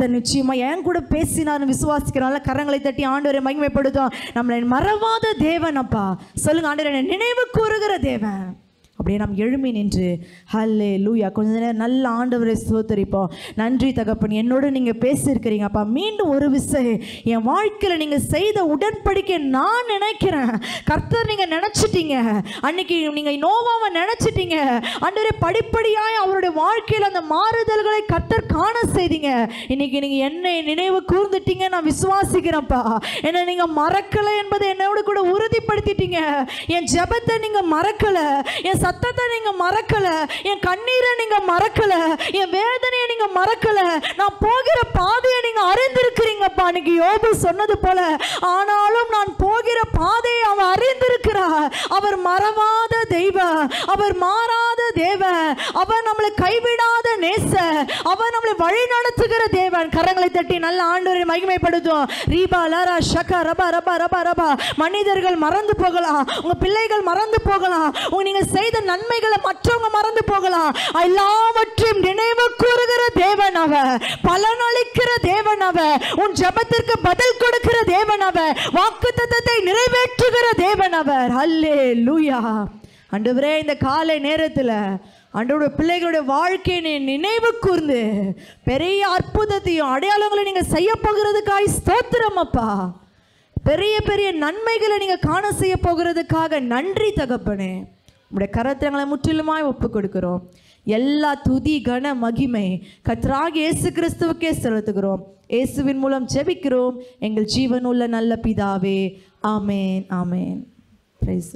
கர்த்தர் நிச்சயமா என் கூட பேசினார்னு விசுவாசிக்கிறால கரங்களை தட்டி ஆண்டவரை மகிமைப்படுத்தும் நம்மளை மறவாத தேவன் அப்பா சொல்லுங்க ஆண்டவரை நினைவு கூறுகிற தேவன் அப்படியே நாம் எழுமி நின்று ஹல்லே லூயா கொஞ்ச நேரம் நல்ல ஆண்டவரை ஸ்தோத்தரிப்போம் நன்றி தகப்பன் என்னோட நீங்கள் பேசியிருக்கிறீங்க அப்பா மீண்டும் ஒரு விசை என் வாழ்க்கையில் நீங்கள் செய்த உடன்படிக்கை நான் நினைக்கிறேன் கர்த்தர் நீங்கள் நினச்சிட்டீங்க அன்னைக்கு நீங்கள் நோவாவை நினச்சிட்டீங்க ஆண்டவரே படிப்படியாய் அவருடைய வாழ்க்கையில் அந்த மாறுதல்களை கர்த்தர் காண செய்தீங்க இன்னைக்கு நீங்கள் என்னை நினைவு கூர்ந்துட்டீங்க நான் விசுவாசிக்கிறேன்ப்பா என்னை நீங்கள் மறக்கலை என்பதை என்னோட கூட உறுதிப்படுத்திட்டீங்க என் ஜெபத்தை நீங்கள் மறக்கலை என் சத்தத்தை நீங்கள் மறக்கலை என் கண்ணீரை நீங்கள் மறக்கலை என் வேதனையை நீங்கள் மறக்கலை நான் போகிற பாதையை நீங்கள் அறிந்திருக்கிறீங்கப்பா அன்னைக்கு யோபு சொன்னது போல ஆனாலும் நான் போகிற பாதையை அவன் அறிந்திருக்கிறார் அவர் மறவாத தெய்வம் அவர் மாறாத தேவன் அவர் நம்மளை கைவிடாத நேச அவர் நம்மளை வழி நடத்துகிற தேவன் கரங்களை தட்டி நல்ல ஆண்டவரை மகிமைப்படுத்தும் ரீபா லாரா ஷகா ரபா ரபா ரபா ரபா மனிதர்கள் மறந்து போகலாம் உங்க பிள்ளைகள் மறந்து போகலாம் உங்க நீங்க செய்த நன்மைகளை மற்றவங்க மறந்து போகலாம் எல்லாவற்றையும் நினைவு கூறுகிற தேவன் அவ பலனளிக்கிற தேவன் அவ உன் ஜெபத்திற்கு பதில் கொடுக்கிற தேவன் அவ வாக்குத்தத்தத்தை நிறைவேற்றுகிற தேவன் அவர் அல்லே லூயா ஆண்டவரே இந்த காலை நேரத்தில் ஆண்டோட பிள்ளைகளுடைய வாழ்க்கையை நீ நினைவு கூர்ந்து பெரிய அற்புதத்தையும் அடையாளங்களை நீங்கள் செய்ய போகிறதுக்காய் ஸ்தோத்திரம் அப்பா பெரிய பெரிய நன்மைகளை நீங்கள் காண செய்ய போகிறதுக்காக நன்றி தகப்பனே உடைய கரத்திரங்களை முற்றிலுமாய் ஒப்பு கொடுக்கிறோம் எல்லா துதி கன மகிமை கத்ராக இயேசு கிறிஸ்துவுக்கே செலுத்துகிறோம் இயேசுவின் மூலம் ஜெபிக்கிறோம் எங்கள் ஜீவனுள்ள நல்ல பிதாவே ஆமேன் ஆமேன் பிரைஸ்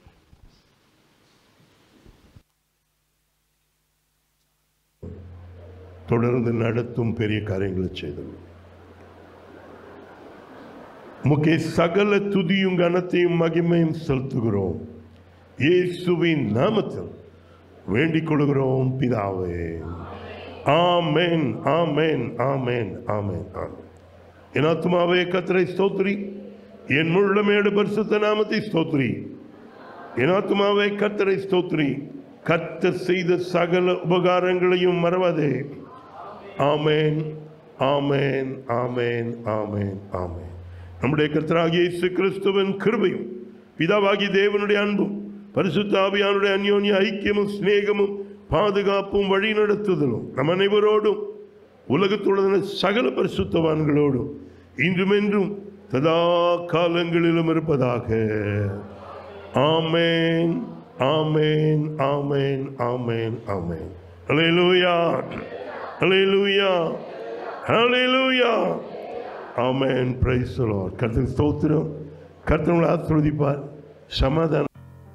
தொடர்ந்து நடத்தும் பெரிய காரியங்களை செய்தது உமக்கு சகல துதியும் கனத்தையும் மகிமையும் செலுத்துகிறோம் இயேசுவின் நாமத்தில் வேண்டிக் கொள்கிறோம் பிதாவே ஆமென் ஆமென் ஆமென் ஆமென் ஆமென் என் ஆத்மாவே கத்தரை ஸ்தோத்ரி என் முள்ளமேடு பரிசுத்த நாமத்தை ஸ்தோத்ரி என் ஆத்மாவே கத்தரை ஸ்தோத்ரி கர்த்தர் செய்த சகல உபகாரங்களையும் மறவாதே ஆமென் ஆமென் ஆமென் ஆமென் ஆமென் நம்முடைய கர்த்தராகிய இயேசு கிறிஸ்துவின் கிருபையும் பிதாவாகி தேவனுடைய அன்பும் பரிசுத்த ஆவியானுடைய அந்யோன்ய ஐக்கியமும் சிநேகமும் பாதுகாப்பும் வழி நடத்துதலும் நம் அனைவரோடும் உலகத்துள்ள சகல பரிசுத்தவான்களோடும் இன்றுமென்றும் சதா காலங்களிலும் இருப்பதாக ஆமென் ஆமென் ஆமென் ஆமென் ஆமென் ஹalleluya ஹalleluya ஹalleluya ஆமென் பிரைஸ் தி லார்ட் கர்த்தர் ஸ்தோத்திரம் கர்த்தர் உங்களை ஆசீர்வதிப்பார் சமாதானம்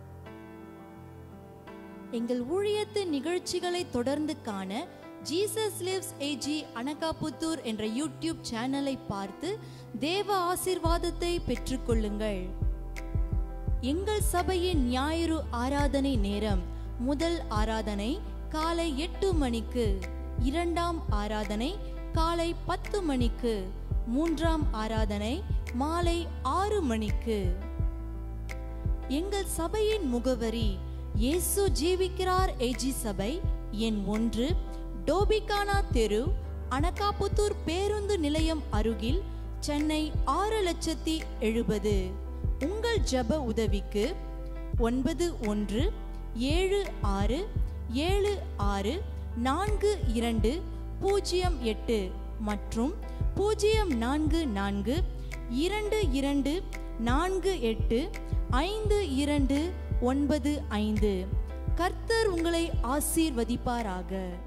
எங்கள் ஊழியத்து நிகழ்ச்சிகளை தொடர்ந்து காண ஜீசஸ் லிவ்ஸ் ஏஜி அனகாபுத்தூர் என்ற யூடியூப் சேனலை பார்த்து தேவ ஆசீர்வாதத்தை பெற்றுக்கொள்ளுங்கள் எங்கள் சபையின் ஞாயிறு ஆராதனை நேரம் முதல் ஆராதனை காலை எட்டு மணிக்கு இரண்டாம் ஆராதனை காலை பத்து மணிக்கு மூன்றாம் ஆராதனை மாலை ஆறு மணிக்கு எங்கள் சபையின் முகவரி இயேசு ஜீவிக்கிறார் ஏஜி சபை எண் ஒன்று டோபிகானா தெரு அனகாபுத்தூர் பேருந்து நிலையம் அருகில் சென்னை ஆறு லட்சத்தி எழுபது உங்கள் ஜெப உதவிக்கு ஒன்பது ஒன்று ஏழு ஆறு ஏழு ஆறு நான்கு இரண்டு பூஜ்ஜியம் எட்டு மற்றும் பூஜ்ஜியம் நான்கு நான்கு இரண்டு இரண்டு நான்கு எட்டு ஐந்து இரண்டு ஒன்பது ஐந்து கர்த்தர் உங்களை ஆசீர்வதிப்பாராக